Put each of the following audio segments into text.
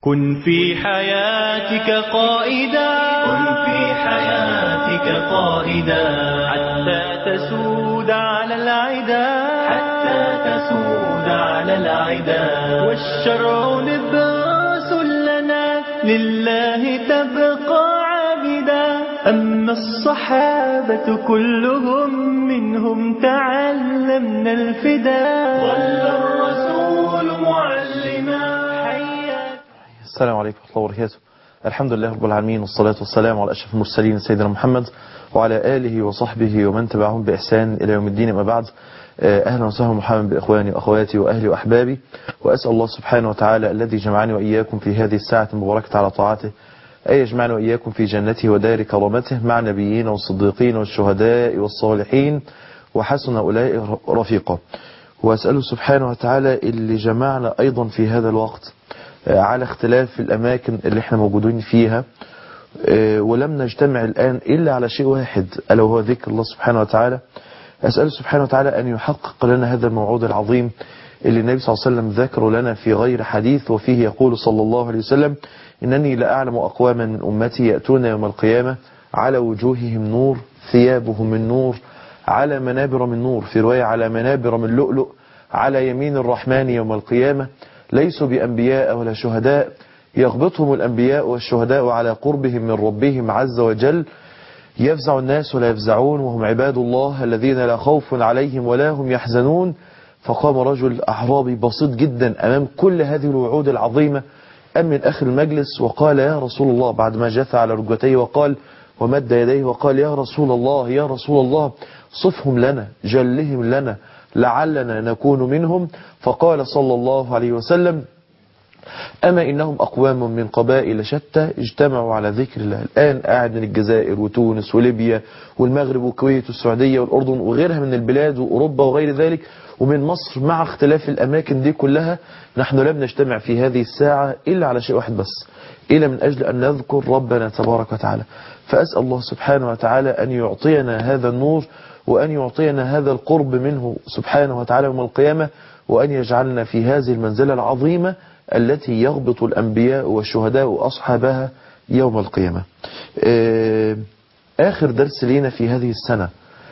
كن في حياتك قائدا كن في حياتك قائدا حتى تسود على العدا حتى تسود على العدا والشرع لباس لنا لله تبقى عابدا أما الصحابة كلهم منهم تعلمنا الفدا ظل الرسول معلما حيا السلام عليكم ورحمة الله وبركاته الحمد لله رب العالمين والصلاة والسلام على أشرف المرسلين سيدنا محمد وعلى آله وصحبه ومن تبعهم بإحسان إلى يوم الدين أما بعد أهلا وسهلا محمد بإخواني وأخواتي وأهلي وأحبابي وأسأل الله سبحانه وتعالى الذي جمعني وإياكم في هذه الساعة المباركة على طاعته أن يجمعنا وإياكم في جنته ودار كرامته مع النبيين والصديقين والشهداء والصالحين وحسن أولئك رفيقا وأسأله سبحانه وتعالى اللي جمعنا أيضا في هذا الوقت على اختلاف الأماكن اللي احنا موجودين فيها ولم نجتمع الآن إلا على شيء واحد ألا وهو ذكر الله سبحانه وتعالى أسأله سبحانه وتعالى أن يحقق لنا هذا الموعود العظيم اللي النبي صلى الله عليه وسلم ذكره لنا في غير حديث وفيه يقول صلى الله عليه وسلم إنني لأعلم أقواما من أمتي يأتون يوم القيامة على وجوههم نور ثيابهم من نور على منابر من نور في رواية على منابر من لؤلؤ على يمين الرحمن يوم القيامة ليسوا بأنبياء ولا شهداء يغبطهم الأنبياء والشهداء على قربهم من ربهم عز وجل يفزع الناس ولا يفزعون وهم عباد الله الذين لا خوف عليهم ولا هم يحزنون فقام رجل أعرابي بسيط جدا أمام كل هذه الوعود العظيمة أم من آخر المجلس وقال يا رسول الله بعد ما جثى على ركبتيه وقال ومد يديه وقال يا رسول الله يا رسول الله صفهم لنا جلهم لنا لعلنا نكون منهم فقال صلى الله عليه وسلم أما إنهم أقوام من قبائل شتى اجتمعوا على ذكر الله الآن قاعد من الجزائر وتونس وليبيا والمغرب والكويت والسعودية والأردن وغيرها من البلاد وأوروبا وغير ذلك ومن مصر مع اختلاف الأماكن دي كلها نحن لم نجتمع في هذه الساعة إلا على شيء واحد بس إلا من أجل أن نذكر ربنا تبارك وتعالى فأسأل الله سبحانه وتعالى أن يعطينا هذا النور وأن يعطينا هذا القرب منه سبحانه وتعالى يوم القيامة وأن يجعلنا في هذه المنزلة العظيمة التي يغبط الأنبياء والشهداء أصحابها يوم القيامة آخر درس لينا في هذه السنة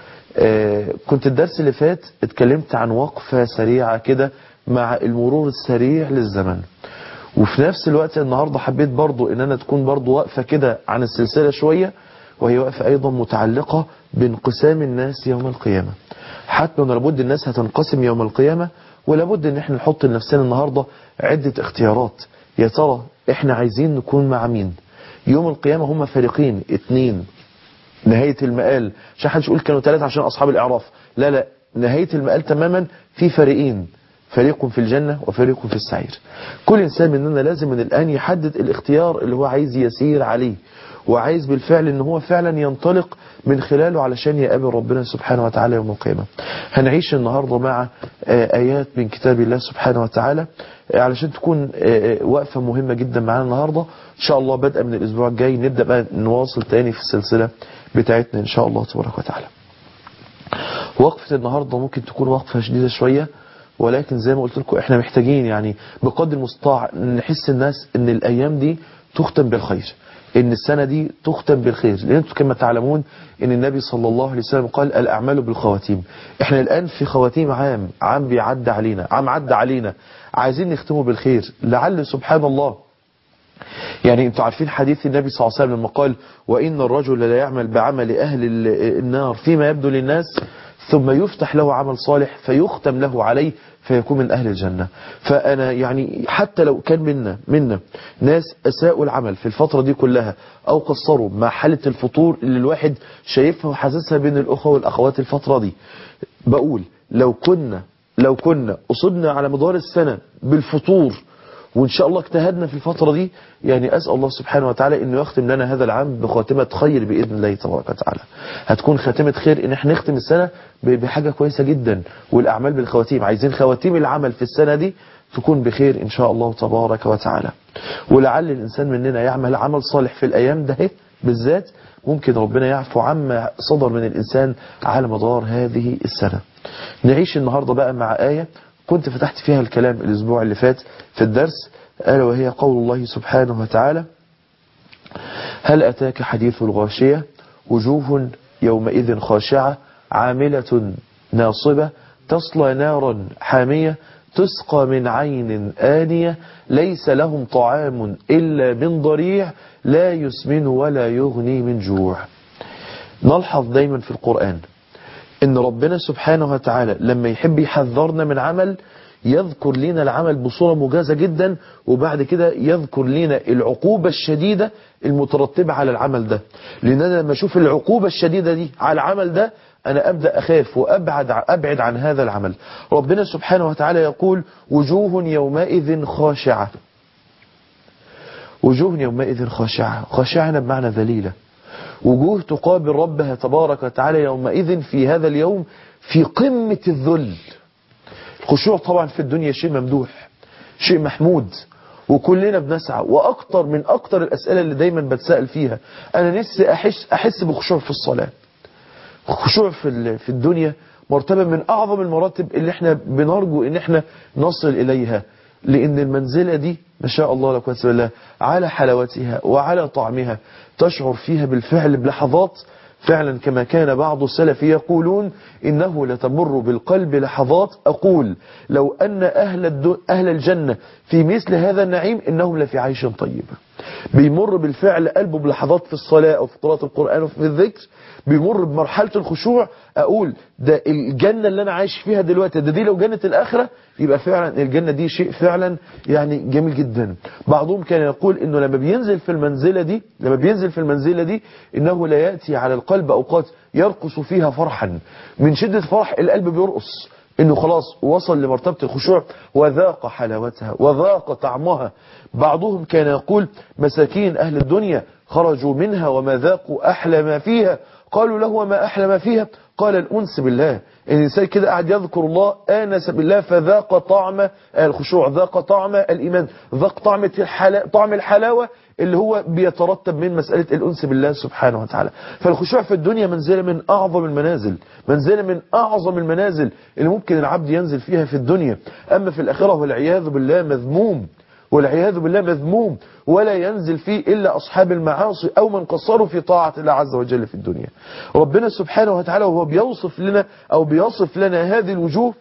كنت الدرس اللي فات اتكلمت عن وقفة سريعة كده مع المرور السريع للزمن وفي نفس الوقت النهاردة حبيت برضو ان انا تكون برضو وقفة كده عن السلسلة شوية وهي وقفة ايضا متعلقة بانقسام الناس يوم القيامة حتى لابد الناس هتنقسم يوم القيامة ولابد ان احنا نحط لنفسنا النهاردة عدة اختيارات يا ترى احنا عايزين نكون مع مين يوم القيامة هم فريقين اتنين نهاية المقال عشان حدش يقول كانوا ثلاثة عشان أصحاب الإعراف لا لا نهاية المقال تماما في فريقين فريق في الجنة وفريق في السعير كل إنسان مننا لازم من الآن يحدد الاختيار اللي هو عايز يسير عليه وعايز بالفعل ان هو فعلا ينطلق من خلاله علشان يقابل ربنا سبحانه وتعالى يوم القيامة هنعيش النهاردة مع آيات من كتاب الله سبحانه وتعالى علشان تكون وقفة مهمة جدا معانا النهاردة ان شاء الله بدءا من الاسبوع الجاي نبدأ بقى نواصل تاني في السلسلة بتاعتنا ان شاء الله تبارك وتعالى وقفة النهاردة ممكن تكون وقفة شديدة شوية ولكن زي ما قلت لكم احنا محتاجين يعني بقدر المستطاع نحس الناس ان الايام دي تختم بالخير ان السنة دي تختم بالخير لان انتم كما تعلمون ان النبي صلى الله عليه وسلم قال الاعمال بالخواتيم احنا الان في خواتيم عام عام بيعدى علينا عام عدى علينا عايزين نختمه بالخير لعل سبحان الله يعني انتوا عارفين حديث النبي صلى الله عليه وسلم لما قال وان الرجل لا يعمل بعمل اهل النار فيما يبدو للناس ثم يفتح له عمل صالح فيختم له عليه فيكون من أهل الجنة فأنا يعني حتى لو كان منا منا ناس أساءوا العمل في الفترة دي كلها أو قصروا مع حالة الفطور اللي الواحد شايفها وحاسسها بين الأخوة والأخوات الفترة دي بقول لو كنا لو كنا أصبنا على مدار السنة بالفطور وإن شاء الله اجتهدنا في الفترة دي يعني أسأل الله سبحانه وتعالى إنه يختم لنا هذا العام بخاتمة خير بإذن الله تبارك وتعالى هتكون خاتمة خير إن احنا نختم السنة بحاجة كويسة جدا والأعمال بالخواتيم عايزين خواتيم العمل في السنة دي تكون بخير إن شاء الله تبارك وتعالى ولعل الإنسان مننا يعمل عمل صالح في الأيام ده بالذات ممكن ربنا يعفو عما صدر من الإنسان على مدار هذه السنة نعيش النهاردة بقى مع آية كنت فتحت فيها الكلام الأسبوع اللي فات في الدرس ألا وهي قول الله سبحانه وتعالى هل أتاك حديث الغاشية وجوه يومئذ خاشعة عاملة ناصبة تصلى نارا حامية تسقى من عين آنية ليس لهم طعام إلا من ضريع لا يسمن ولا يغني من جوع نلحظ دايما في القرآن ان ربنا سبحانه وتعالى لما يحب يحذرنا من عمل يذكر لنا العمل بصورة مجازة جدا وبعد كده يذكر لنا العقوبة الشديدة المترتبة على العمل ده لأن أنا لما أشوف العقوبة الشديدة دي على العمل ده أنا أبدأ أخاف وأبعد أبعد عن هذا العمل ربنا سبحانه وتعالى يقول وجوه يومئذ خاشعة وجوه يومئذ خاشعة خاشعة بمعنى ذليلة وجوه تقابل ربها تبارك وتعالى يومئذ في هذا اليوم في قمة الذل الخشوع طبعا في الدنيا شيء ممدوح شيء محمود وكلنا بنسعى واكتر من اكتر الاسئله اللي دايما بتسال فيها انا نفسي احس احس بخشوع في الصلاه خشوع في في الدنيا مرتبه من اعظم المراتب اللي احنا بنرجو ان احنا نصل اليها لان المنزله دي ما شاء الله لا قوه الا بالله على حلاوتها وعلى طعمها تشعر فيها بالفعل بلحظات فعلا كما كان بعض السلف يقولون إنه لتمر بالقلب لحظات أقول لو أن أهل, الدو أهل الجنة في مثل هذا النعيم إنهم لفي عيش طيب بيمر بالفعل قلبه بلحظات في الصلاة أو في قراءة القرآن وفي الذكر بيمر بمرحلة الخشوع أقول ده الجنة اللي أنا عايش فيها دلوقتي ده دي لو جنة الآخرة يبقى فعلا الجنة دي شيء فعلا يعني جميل جدا بعضهم كان يقول إنه لما بينزل في المنزلة دي لما بينزل في المنزلة دي إنه لا يأتي على القلب أوقات يرقص فيها فرحا من شدة فرح القلب بيرقص انه خلاص وصل لمرتبة الخشوع وذاق حلاوتها وذاق طعمها بعضهم كان يقول مساكين اهل الدنيا خرجوا منها وما ذاقوا احلى ما فيها قالوا له وما احلى ما فيها قال الانس بالله الانسان كده قاعد يذكر الله انس بالله فذاق طعم الخشوع ذاق طعم الايمان ذاق طعم الحلا... طعم الحلاوه اللي هو بيترتب من مسألة الأنس بالله سبحانه وتعالى فالخشوع في الدنيا منزلة من أعظم المنازل منزلة من أعظم المنازل اللي ممكن العبد ينزل فيها في الدنيا أما في الآخرة والعياذ بالله مذموم والعياذ بالله مذموم ولا ينزل فيه إلا أصحاب المعاصي أو من قصروا في طاعة الله عز وجل في الدنيا ربنا سبحانه وتعالى وهو بيوصف لنا أو بيصف لنا هذه الوجوه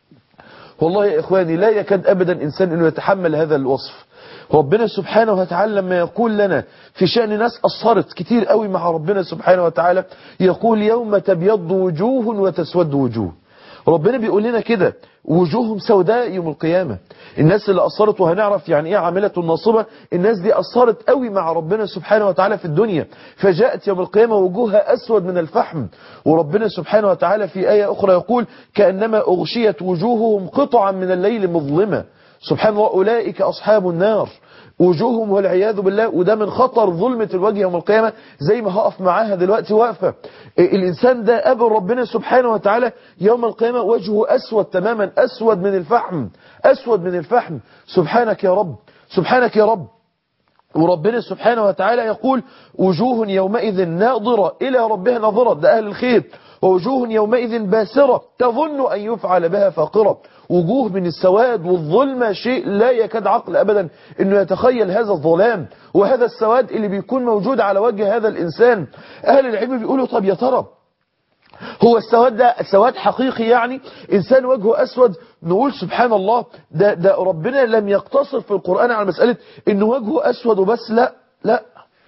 والله يا إخواني لا يكاد أبدا إنسان أنه يتحمل هذا الوصف ربنا سبحانه وتعالى لما يقول لنا في شأن ناس أصرت كتير قوي مع ربنا سبحانه وتعالى يقول يوم تبيض وجوه وتسود وجوه ربنا بيقول لنا كده وجوههم سوداء يوم القيامة الناس اللي أصرت وهنعرف يعني إيه عاملة الناصبة الناس دي أصرت قوي مع ربنا سبحانه وتعالى في الدنيا فجاءت يوم القيامة وجوهها أسود من الفحم وربنا سبحانه وتعالى في آية أخرى يقول كأنما أغشيت وجوههم قطعا من الليل مظلمة سبحان الله أولئك أصحاب النار وجوههم والعياذ بالله وده من خطر ظلمة الوجه يوم القيامة زي ما هقف معاها دلوقتي واقفة الإنسان ده قابل ربنا سبحانه وتعالى يوم القيامة وجهه أسود تماما أسود من الفحم أسود من الفحم سبحانك يا رب سبحانك يا رب وربنا سبحانه وتعالى يقول وجوه يومئذ ناظرة إلى ربها ناظرة ده أهل الخير ووجوه يومئذ باسرة تظن أن يفعل بها فاقرة وجوه من السواد والظلمة شيء لا يكاد عقل أبدا أنه يتخيل هذا الظلام وهذا السواد اللي بيكون موجود على وجه هذا الإنسان أهل العلم بيقولوا طب يا ترى هو السواد ده سواد حقيقي يعني إنسان وجهه أسود نقول سبحان الله ده, ده ربنا لم يقتصر في القرآن على مسألة إنه وجهه أسود وبس لا لا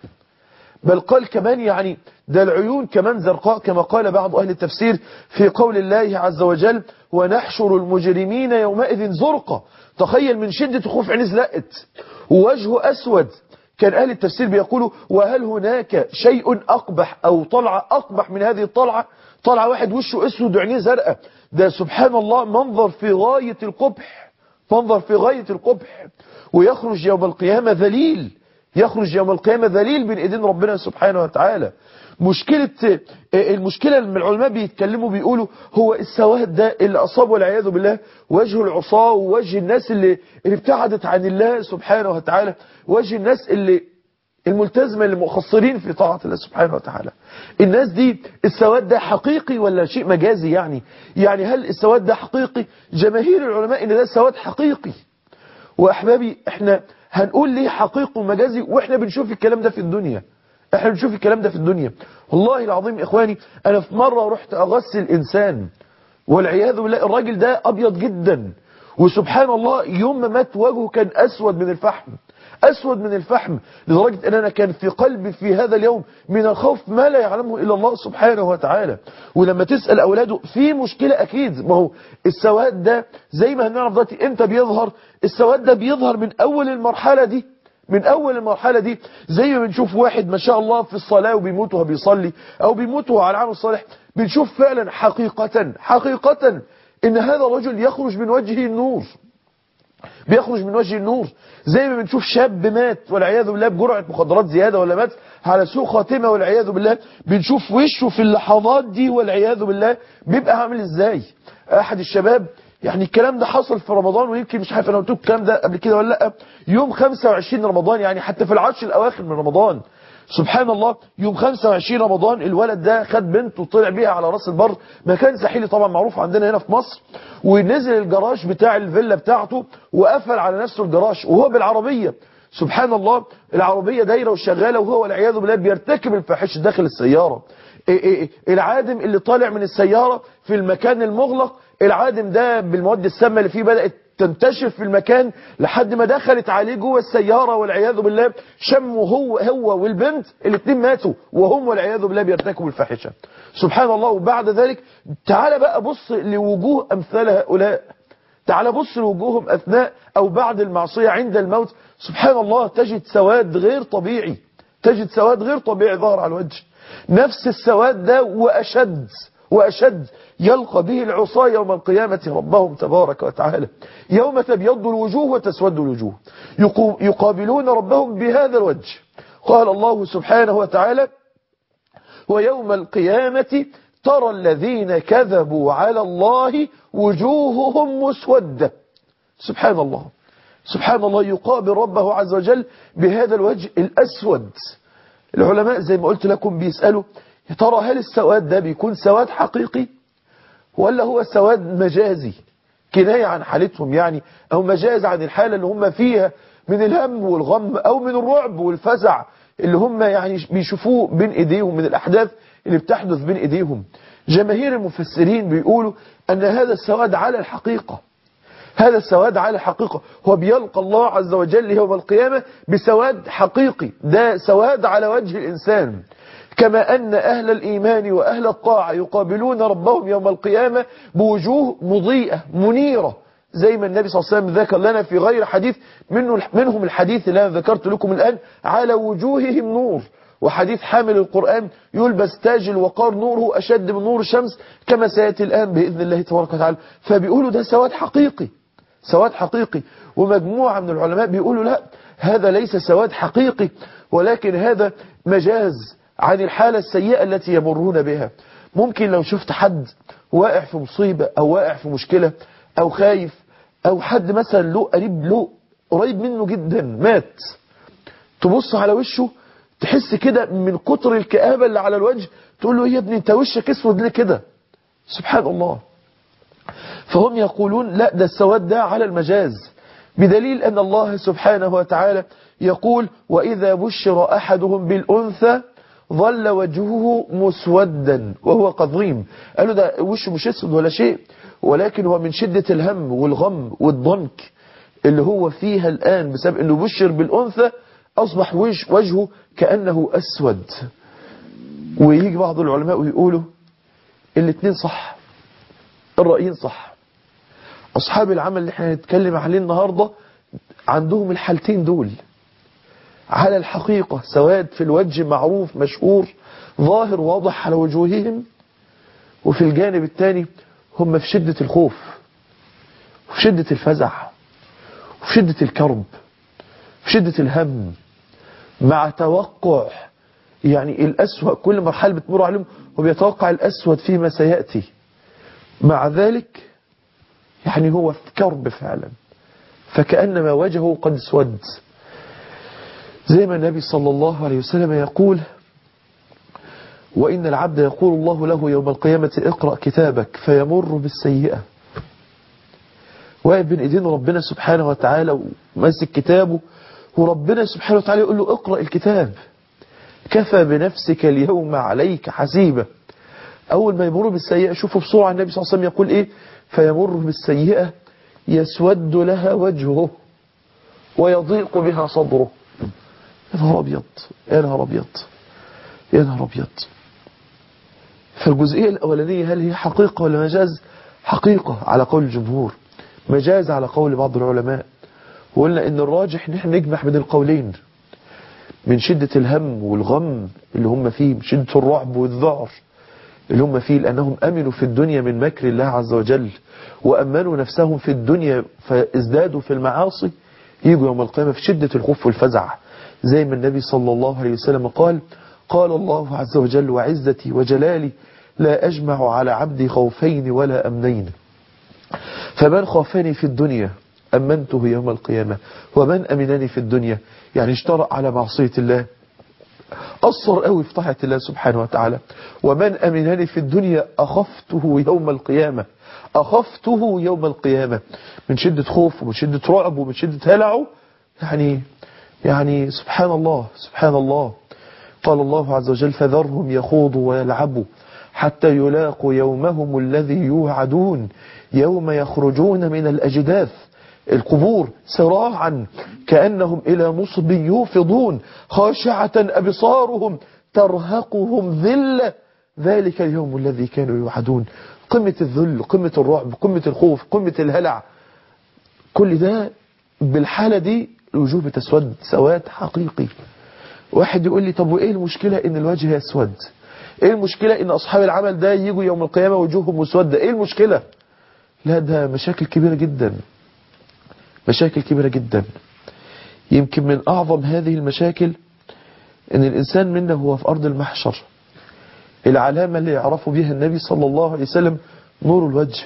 بل قال كمان يعني ده العيون كمان زرقاء كما قال بعض أهل التفسير في قول الله عز وجل ونحشر المجرمين يومئذ زرقا تخيل من شدة خوف عين زلقت ووجهه أسود كان أهل التفسير بيقولوا وهل هناك شيء أقبح أو طلعة أقبح من هذه الطلعة طلع واحد وشه أسود وعينيه زرقاء ده سبحان الله منظر في غاية القبح منظر في غاية القبح ويخرج يوم القيامة ذليل يخرج يوم القيامة ذليل بين ايدين ربنا سبحانه وتعالى مشكلة المشكلة اللي العلماء بيتكلموا بيقولوا هو السواد ده اللي أصاب والعياذ بالله وجه العصاة ووجه الناس اللي, اللي ابتعدت عن الله سبحانه وتعالى وجه الناس اللي الملتزمة اللي مخصرين في طاعة الله سبحانه وتعالى الناس دي السواد ده حقيقي ولا شيء مجازي يعني يعني هل السواد ده حقيقي جماهير العلماء ان ده سواد حقيقي وأحبابي احنا هنقول ليه حقيقي ومجازي واحنا بنشوف الكلام ده في الدنيا احنا بنشوف الكلام ده في الدنيا والله العظيم يا اخواني انا في مرة رحت اغسل انسان والعياذ بالله الراجل ده ابيض جدا وسبحان الله يوم ما مات وجهه كان اسود من الفحم أسود من الفحم لدرجة أن أنا كان في قلبي في هذا اليوم من الخوف ما لا يعلمه إلا الله سبحانه وتعالى ولما تسأل أولاده في مشكلة أكيد ما هو السواد ده زي ما هنعرف دلوقتي إمتى بيظهر السواد ده بيظهر من أول المرحلة دي من أول المرحلة دي زي ما بنشوف واحد ما شاء الله في الصلاة وبيموت وهو بيصلي أو بيموت وهو على العمل الصالح بنشوف فعلا حقيقة حقيقة إن هذا الرجل يخرج من وجهه النور بيخرج من وجه النور زي ما بنشوف شاب مات والعياذ بالله بجرعة مخدرات زيادة ولا مات على سوء خاتمة والعياذ بالله بنشوف وشه في اللحظات دي والعياذ بالله بيبقى عامل ازاي احد الشباب يعني الكلام ده حصل في رمضان ويمكن مش عارف انا قلت الكلام ده قبل كده ولا لا يوم 25 رمضان يعني حتى في العشر الاواخر من رمضان سبحان الله يوم 25 رمضان الولد ده خد بنته وطلع بيها على راس البر مكان ساحلي طبعا معروف عندنا هنا في مصر ونزل الجراج بتاع الفيلا بتاعته وقفل على نفسه الجراج وهو بالعربية سبحان الله العربية دايرة وشغالة وهو والعياذ بالله بيرتكب الفاحش داخل السيارة إيه إيه العادم اللي طالع من السيارة في المكان المغلق العادم ده بالمواد السامة اللي فيه بدأت تنتشر في المكان لحد ما دخلت عليه جوه السيارة والعياذ بالله شموا هو هو والبنت الاثنين ماتوا وهم والعياذ بالله بيرتكبوا الفاحشة سبحان الله وبعد ذلك تعال بقى بص لوجوه أمثال هؤلاء تعال بص لوجوههم أثناء أو بعد المعصية عند الموت سبحان الله تجد سواد غير طبيعي تجد سواد غير طبيعي ظهر على الوجه نفس السواد ده وأشد وأشد يلقى به العصاة يوم القيامة ربهم تبارك وتعالى يوم تبيض الوجوه وتسود الوجوه يقابلون ربهم بهذا الوجه قال الله سبحانه وتعالى ويوم القيامة ترى الذين كذبوا على الله وجوههم مسودة سبحان الله سبحان الله يقابل ربه عز وجل بهذا الوجه الأسود العلماء زي ما قلت لكم بيسألوا يا ترى هل السواد ده بيكون سواد حقيقي ولا هو سواد مجازي كناية عن حالتهم يعني أو مجاز عن الحالة اللي هم فيها من الهم والغم أو من الرعب والفزع اللي هم يعني بيشوفوه بين إيديهم من الأحداث اللي بتحدث بين إيديهم جماهير المفسرين بيقولوا أن هذا السواد على الحقيقة هذا السواد على الحقيقة هو بيلقى الله عز وجل يوم القيامة بسواد حقيقي ده سواد على وجه الإنسان كما أن أهل الإيمان وأهل الطاعة يقابلون ربهم يوم القيامة بوجوه مضيئة منيرة زي ما النبي صلى الله عليه وسلم ذكر لنا في غير حديث منه منهم الحديث اللي أنا ذكرت لكم الآن على وجوههم نور وحديث حامل القرآن يلبس تاج الوقار نوره أشد من نور الشمس كما سيأتي الآن بإذن الله تبارك وتعالى فبيقولوا ده سواد حقيقي سواد حقيقي ومجموعة من العلماء بيقولوا لا هذا ليس سواد حقيقي ولكن هذا مجاز عن الحالة السيئة التي يمرون بها ممكن لو شفت حد واقع في مصيبة أو واقع في مشكلة أو خايف أو حد مثلا له قريب له قريب منه جدا مات تبص على وشه تحس كده من كتر الكآبة اللي على الوجه تقول له يا ابني انت وشك اسود ليه كده سبحان الله فهم يقولون لا ده السواد ده على المجاز بدليل أن الله سبحانه وتعالى يقول وإذا بشر أحدهم بالأنثى ظل وجهه مسودا وهو قضيم قالوا ده وشه مش اسود ولا شيء ولكن هو من شدة الهم والغم والضنك اللي هو فيها الآن بسبب أنه بشر بالأنثى أصبح وجه وجهه كأنه أسود ويجي بعض العلماء ويقولوا الاثنين صح الرأيين صح أصحاب العمل اللي احنا هنتكلم عليه النهاردة عندهم الحالتين دول على الحقيقة سواد في الوجه معروف مشهور ظاهر واضح على وجوههم وفي الجانب الثاني هم في شدة الخوف وفي شدة الفزع وفي شدة الكرب في شدة الهم مع توقع يعني الأسوأ كل مرحلة بتمر عليهم وبيتوقع الأسود فيما سيأتي مع ذلك يعني هو في كرب فعلا فكأنما وجهه قد اسود زي ما النبي صلى الله عليه وسلم يقول وإن العبد يقول الله له يوم القيامة اقرأ كتابك فيمر بالسيئة واقف بين ايدين ربنا سبحانه وتعالى وماسك كتابه وربنا سبحانه وتعالى يقول له اقرأ الكتاب كفى بنفسك اليوم عليك حسيبة أول ما يمر بالسيئة شوفوا بسرعة النبي صلى الله عليه وسلم يقول إيه فيمر بالسيئة يسود لها وجهه ويضيق بها صدره يا نهار أبيض يا نهار أبيض يا نهار أبيض فالجزئية الأولانية هل هي حقيقة ولا مجاز حقيقة على قول الجمهور مجاز على قول بعض العلماء وقلنا ان الراجح ان احنا نجمع بين القولين من شدة الهم والغم اللي هم فيه من شدة الرعب والذعر اللي هم فيه لأنهم أمنوا في الدنيا من مكر الله عز وجل وأمنوا نفسهم في الدنيا فازدادوا في المعاصي يجوا يوم القيامة في شدة الخوف والفزع زي ما النبي صلى الله عليه وسلم قال قال الله عز وجل وعزتي وجلالي لا أجمع على عبدي خوفين ولا أمنين فمن خافني في الدنيا أمنته يوم القيامة ومن أمنني في الدنيا يعني اشترأ على معصية الله قصر قوي في طاعة الله سبحانه وتعالى ومن أمنني في الدنيا أخفته يوم القيامة أخفته يوم القيامة من شدة خوف ومن شدة رعب ومن شدة هلعه يعني يعني سبحان الله سبحان الله قال الله عز وجل فذرهم يخوضوا ويلعبوا حتى يلاقوا يومهم الذي يوعدون يوم يخرجون من الأجداث القبور سراعا كأنهم إلى نصب يوفضون خاشعة أبصارهم ترهقهم ذلة ذلك اليوم الذي كانوا يوعدون قمة الذل قمة الرعب قمة الخوف قمة الهلع كل ده بالحالة دي الوجوه بتسود سواد حقيقي واحد يقول لي طب وإيه المشكلة إن الوجه يسود إيه المشكلة إن أصحاب العمل ده يجوا يوم القيامة وجوههم مسودة إيه المشكلة لا ده مشاكل كبيرة جدا مشاكل كبيرة جدا يمكن من أعظم هذه المشاكل أن الإنسان منا هو في أرض المحشر العلامة اللي يعرفوا بها النبي صلى الله عليه وسلم نور الوجه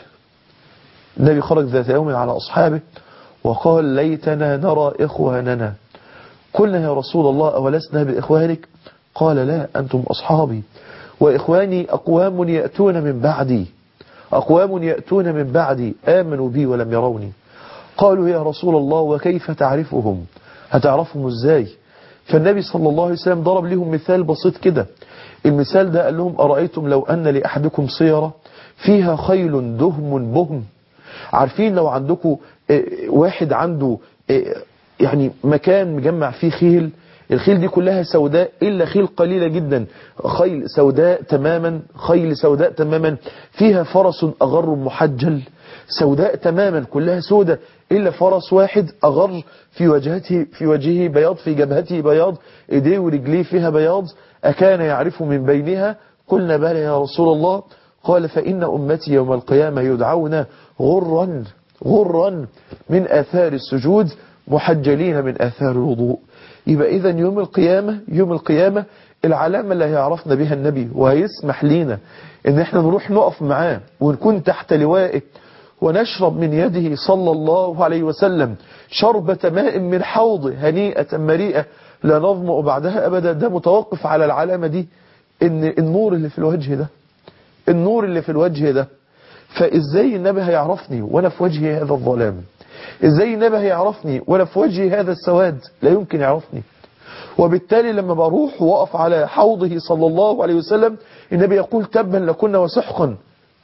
النبي خرج ذات يوم على أصحابه وقال ليتنا نرى إخواننا قلنا يا رسول الله أولسنا بإخوانك قال لا أنتم أصحابي وإخواني أقوام يأتون من بعدي أقوام يأتون من بعدي آمنوا بي ولم يروني قالوا يا رسول الله وكيف تعرفهم هتعرفهم ازاي فالنبي صلى الله عليه وسلم ضرب لهم مثال بسيط كده المثال ده قال لهم أرأيتم لو أن لأحدكم صيرة فيها خيل دهم بهم عارفين لو عندكم واحد عنده يعني مكان مجمع فيه خيل الخيل دي كلها سوداء إلا خيل قليلة جدا خيل سوداء تماما خيل سوداء تماما فيها فرس أغر محجل سوداء تماما كلها سوداء إلا فرس واحد أغر في وجهته في وجهه بياض في جبهته بياض إيديه ورجليه فيها بياض أكان يعرف من بينها قلنا بلى يا رسول الله قال فإن أمتي يوم القيامة يدعون غرا غرا من آثار السجود محجلين من آثار الوضوء يبقى إذا يوم القيامة يوم القيامة العلامة اللي هيعرفنا بها النبي وهيسمح لينا ان احنا نروح نقف معاه ونكون تحت لوائه ونشرب من يده صلى الله عليه وسلم شربة ماء من حوض هنيئة مريئة لا نظمأ بعدها أبدا ده متوقف على العلامة دي ان النور اللي في الوجه ده النور اللي في الوجه ده فازاي النبي هيعرفني وانا في وجهي هذا الظلام ازاي النبي هيعرفني وانا في وجهي هذا السواد لا يمكن يعرفني وبالتالي لما بروح واقف على حوضه صلى الله عليه وسلم النبي يقول تبا لكنا وسحقا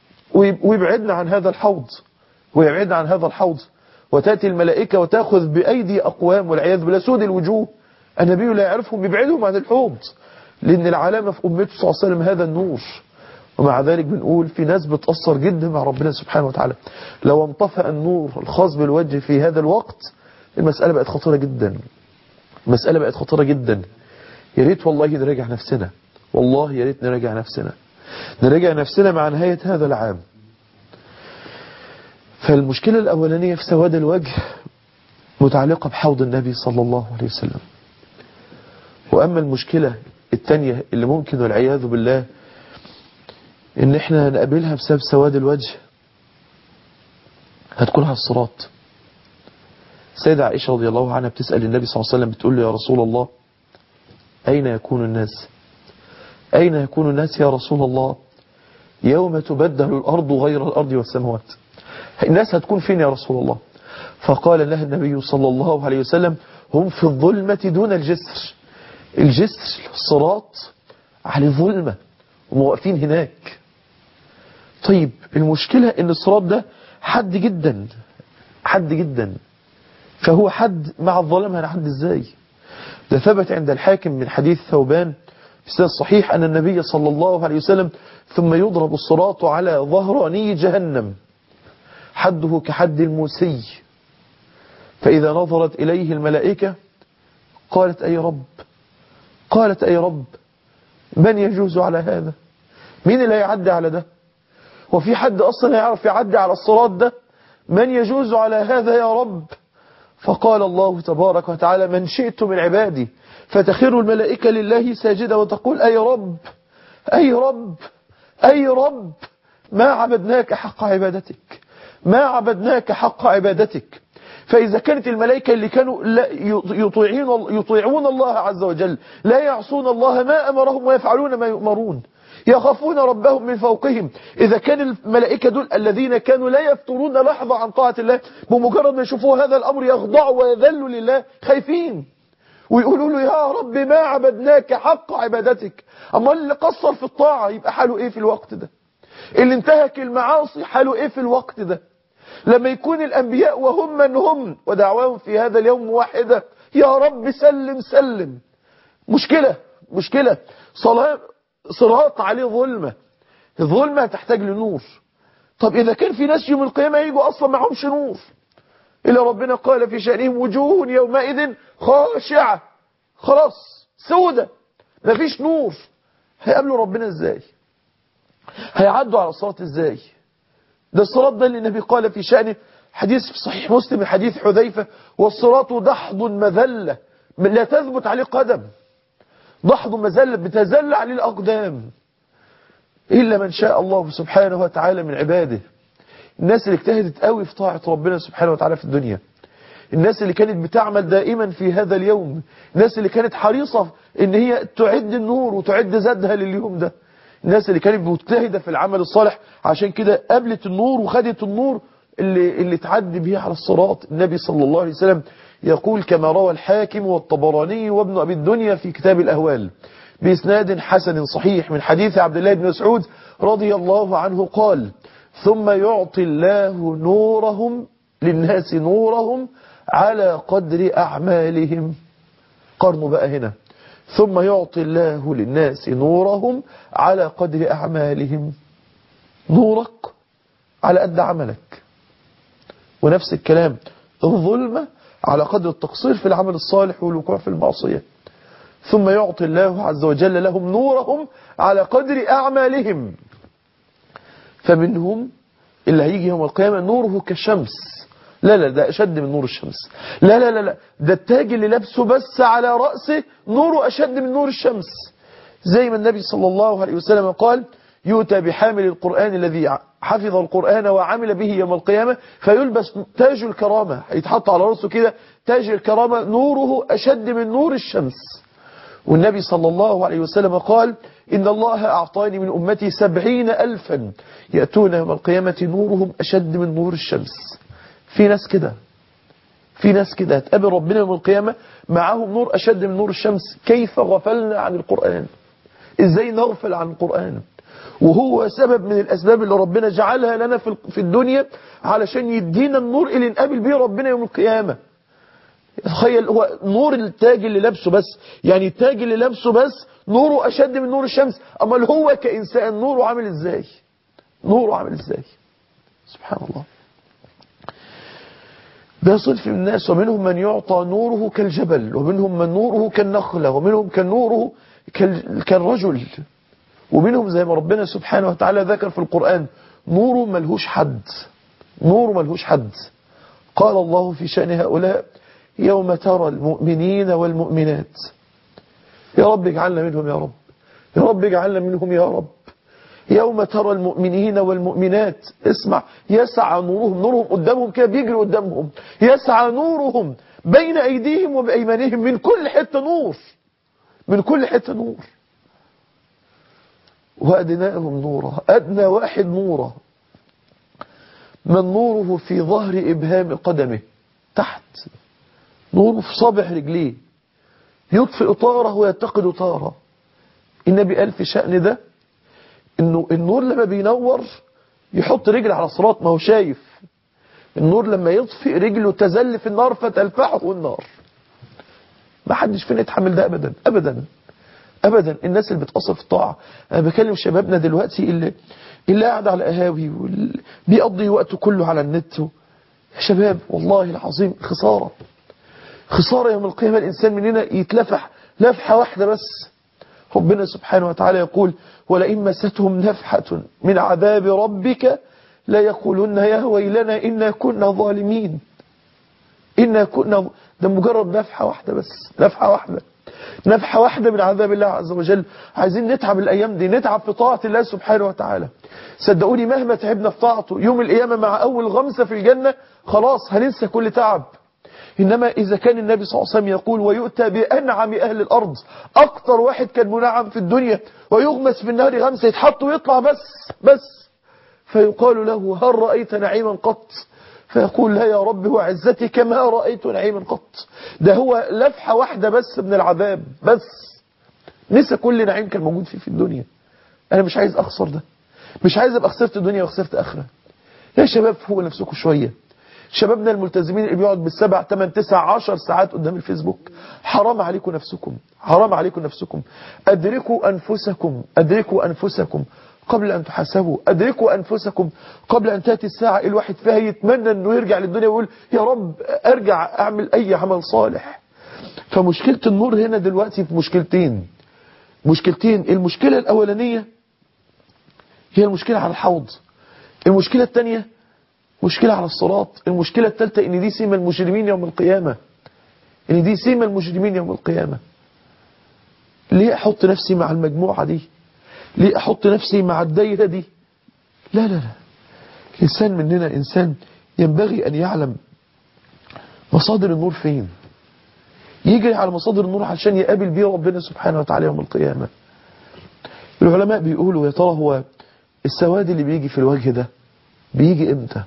ويبعدنا عن هذا الحوض ويبعدنا عن هذا الحوض وتأتي الملائكة وتأخذ بأيدي أقوام والعياذ بالله سود الوجوه النبي لا يعرفهم يبعدهم عن الحوض لأن العلامة في أمته صلى الله عليه وسلم هذا النور ومع ذلك بنقول في ناس بتأثر جدا مع ربنا سبحانه وتعالى لو انطفأ النور الخاص بالوجه في هذا الوقت المسألة بقت خطيرة جدا المسألة بقت خطيرة جدا يا ريت والله نراجع نفسنا والله يا ريت نراجع نفسنا نراجع نفسنا مع نهاية هذا العام فالمشكلة الأولانية في سواد الوجه متعلقة بحوض النبي صلى الله عليه وسلم وأما المشكلة الثانية اللي ممكن والعياذ بالله ان احنا نقابلها بسبب سواد الوجه هتكون على الصراط سيدة عائشة رضي الله عنها بتسأل النبي صلى الله عليه وسلم بتقول له يا رسول الله أين يكون الناس أين يكون الناس يا رسول الله يوم تبدل الأرض غير الأرض والسماوات الناس هتكون فين يا رسول الله فقال لها النبي صلى الله عليه وسلم هم في الظلمة دون الجسر الجسر الصراط على ظلمة ومواقفين هناك طيب المشكلة ان الصراط ده حد جدا حد جدا فهو حد مع الظلام هنحد ازاي ده ثبت عند الحاكم من حديث ثوبان في الصحيح أن النبي صلى الله عليه وسلم ثم يضرب الصراط على ظهراني جهنم حده كحد الموسي فإذا نظرت إليه الملائكة قالت أي رب قالت أي رب من يجوز على هذا مين اللي يعدي على ده وفي حد أصلا يعرف يعدي على الصراط ده من يجوز على هذا يا رب فقال الله تبارك وتعالى من شئت من عبادي فتخر الملائكة لله ساجدة وتقول أي رب أي رب أي رب ما عبدناك حق عبادتك ما عبدناك حق عبادتك فإذا كانت الملائكة اللي كانوا لا يطيعون, يطيعون الله عز وجل لا يعصون الله ما أمرهم ويفعلون ما يؤمرون يخافون ربهم من فوقهم إذا كان الملائكة دول الذين كانوا لا يفترون لحظة عن طاعة الله بمجرد ما يشوفوا هذا الأمر يخضعوا ويذلوا لله خايفين ويقولوا له يا رب ما عبدناك حق عبادتك أما اللي قصر في الطاعة يبقى حاله إيه في الوقت ده اللي انتهك المعاصي حاله إيه في الوقت ده لما يكون الأنبياء وهم من هم ودعواهم في هذا اليوم واحدة يا رب سلم سلم مشكلة مشكلة صلاة صراط عليه ظلمة الظلمة تحتاج لنور طب إذا كان في ناس يوم القيامة يجوا أصلا معهمش نور إلا ربنا قال في شأنهم وجوه يومئذ خاشعة خلاص سودة مفيش نور هيقابلوا ربنا ازاي هيعدوا على الصراط ازاي ده الصراط ده اللي النبي قال في شأنه حديث في صحيح مسلم حديث حذيفة والصراط دحض مذلة لا تثبت عليه قدم ضحض مذلة بتزل عليه الأقدام إلا من شاء الله سبحانه وتعالى من عباده الناس اللي اجتهدت قوي في طاعة ربنا سبحانه وتعالى في الدنيا الناس اللي كانت بتعمل دائما في هذا اليوم الناس اللي كانت حريصة ان هي تعد النور وتعد زادها لليوم ده الناس اللي كانت مجتهدة في العمل الصالح عشان كده قابلت النور وخدت النور اللي, اللي تعدي به على الصراط النبي صلى الله عليه وسلم يقول كما روى الحاكم والطبراني وابن أبي الدنيا في كتاب الأهوال بإسناد حسن صحيح من حديث عبد الله بن مسعود رضي الله عنه قال ثم يعطي الله نورهم للناس نورهم على قدر أعمالهم قرنوا بقى هنا ثم يعطي الله للناس نورهم على قدر أعمالهم نورك على قد عملك ونفس الكلام الظلمة على قدر التقصير في العمل الصالح والوقوع في المعصية ثم يعطي الله عز وجل لهم نورهم على قدر أعمالهم فمنهم اللي هيجي يوم القيامة نوره كالشمس لا لا ده أشد من نور الشمس لا لا لا لا ده التاج اللي لابسه بس على رأسه نوره أشد من نور الشمس زي ما النبي صلى الله عليه وسلم قال يؤتى بحامل القرآن الذي حفظ القرآن وعمل به يوم القيامة فيلبس تاج الكرامة يتحط على رأسه كده تاج الكرامة نوره أشد من نور الشمس والنبي صلى الله عليه وسلم قال إن الله أعطاني من أمتي سبعين ألفا يأتون يوم القيامة نورهم أشد من نور الشمس في ناس كده في ناس كده هتقابل ربنا يوم القيامة معاهم نور أشد من نور الشمس كيف غفلنا عن القرآن إزاي نغفل عن القرآن وهو سبب من الأسباب اللي ربنا جعلها لنا في الدنيا علشان يدينا النور اللي نقابل بيه ربنا يوم القيامة تخيل هو نور التاج اللي لابسه بس يعني التاج اللي لابسه بس نوره أشد من نور الشمس أما هو كإنسان نوره عامل إزاي نوره عامل إزاي سبحان الله ده صنف من الناس ومنهم من يعطى نوره كالجبل ومنهم من نوره كالنخلة ومنهم كان نوره كالرجل ومنهم زي ما ربنا سبحانه وتعالى ذكر في القرآن نوره ملهوش حد نوره ملهوش حد قال الله في شأن هؤلاء يوم ترى المؤمنين والمؤمنات يا رب اجعلنا منهم يا رب يا رب اجعلنا منهم يا رب يوم ترى المؤمنين والمؤمنات اسمع يسعى نورهم نورهم قدامهم كده بيجري قدامهم يسعى نورهم بين أيديهم وبأيمانهم من كل حتة نور من كل حتة نور وأدناهم نورا أدنى واحد نورا من نوره في ظهر إبهام قدمه تحت نوره في صابع رجليه يطفئ طاره ويتقد طاره النبي قال في شأن ده انه النور لما بينور يحط رجل على صراط ما هو شايف النور لما يطفئ رجله تزل في النار فتلفحه النار ما حدش فينا يتحمل ده ابدا ابدا ابدا الناس اللي بتقصر في الطاعه انا بكلم شبابنا دلوقتي اللي اللي قاعد على قهاوي واللي بيقضي وقته كله على النت يا شباب والله العظيم خساره خساره يوم القيامه الانسان مننا يتلفح لفحه واحده بس ربنا سبحانه وتعالى يقول ولئن مستهم نفحة من عذاب ربك لا يقولون يا ويلنا إنا كنا ظالمين إنا كنا ده مجرد نفحة واحدة بس نفحة واحدة نفحة واحدة من عذاب الله عز وجل عايزين نتعب الأيام دي نتعب في طاعة الله سبحانه وتعالى صدقوني مهما تعبنا في طاعته يوم القيامة مع أول غمسة في الجنة خلاص هننسى كل تعب إنما إذا كان النبي صلى الله عليه وسلم يقول ويؤتى بأنعم أهل الأرض أكتر واحد كان منعم في الدنيا ويغمس في النار غمسة يتحط ويطلع بس بس فيقال له هل رأيت نعيما قط فيقول لا يا رب وعزتي كما رأيت نعيما قط ده هو لفحة واحدة بس من العذاب بس نسى كل نعيم كان موجود فيه في الدنيا أنا مش عايز أخسر ده مش عايز أبقى خسرت الدنيا وخسرت آخرة يا شباب فوقوا نفسكم شوية شبابنا الملتزمين اللي بيقعد بالسبع 8 9 10 ساعات قدام الفيسبوك حرام عليكم نفسكم حرام عليكم نفسكم أدركوا أنفسكم أدركوا أنفسكم قبل أن تحاسبوا أدركوا أنفسكم قبل أن تأتي الساعة الواحد فيها يتمنى أنه يرجع للدنيا ويقول يا رب أرجع أعمل أي عمل صالح فمشكلة النور هنا دلوقتي في مشكلتين مشكلتين المشكلة الأولانية هي المشكلة على الحوض المشكلة الثانية مشكلة على الصراط المشكلة الثالثة ان دي سيما المجرمين يوم القيامة ان دي سيما المجرمين يوم القيامة ليه احط نفسي مع المجموعة دي ليه احط نفسي مع الدايرة دي لا لا لا الانسان مننا انسان ينبغي ان يعلم مصادر النور فين يجري على مصادر النور عشان يقابل بيه ربنا سبحانه وتعالى يوم القيامة العلماء بيقولوا يا ترى هو السواد اللي بيجي في الوجه ده بيجي امتى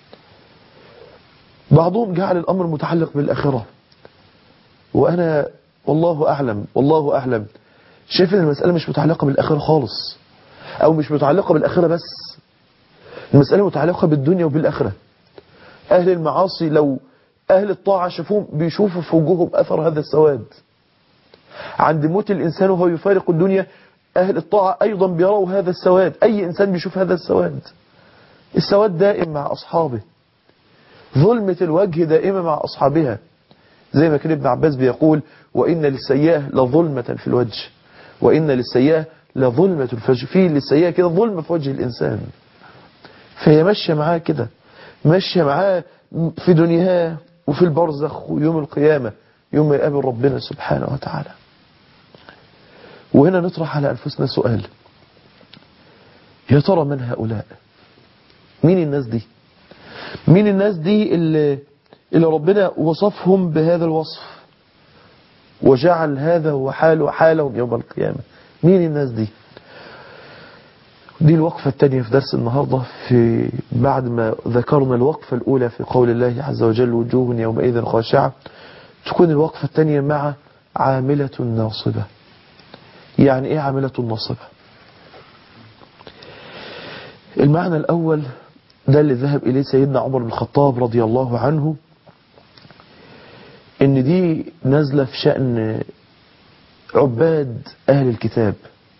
بعضهم جعل الأمر متعلق بالآخرة وأنا والله أعلم والله أعلم شايف ان المسألة مش متعلقة بالآخرة خالص أو مش متعلقة بالآخرة بس المسألة متعلقة بالدنيا وبالآخرة أهل المعاصي لو أهل الطاعة شافوهم بيشوفوا في وجوههم أثر هذا السواد عند موت الإنسان وهو يفارق الدنيا أهل الطاعة أيضا بيروا هذا السواد أي إنسان بيشوف هذا السواد السواد دائم مع أصحابه ظلمة الوجه دائمة مع أصحابها زي ما كان ابن عباس بيقول وإن للسيئة لظلمة في الوجه وإن للسيئة لظلمة في الوجه في للسيئة كده ظلمة في وجه الإنسان فهي ماشية معاه كده ماشية معاه في دنياه وفي البرزخ ويوم القيامة يوم ما يقابل ربنا سبحانه وتعالى وهنا نطرح على أنفسنا سؤال يا ترى من هؤلاء مين الناس دي مين الناس دي اللي, اللي ربنا وصفهم بهذا الوصف وجعل هذا هو حاله حالهم يوم القيامة مين الناس دي دي الوقفة الثانية في درس النهاردة في بعد ما ذكرنا الوقفة الأولى في قول الله عز وجل وجوه يومئذ خاشعة تكون الوقفة الثانية مع عاملة ناصبة يعني ايه عاملة ناصبة المعنى الأول ده اللي ذهب إليه سيدنا عمر بن الخطاب رضي الله عنه ان دي نازلة في شأن عباد أهل الكتاب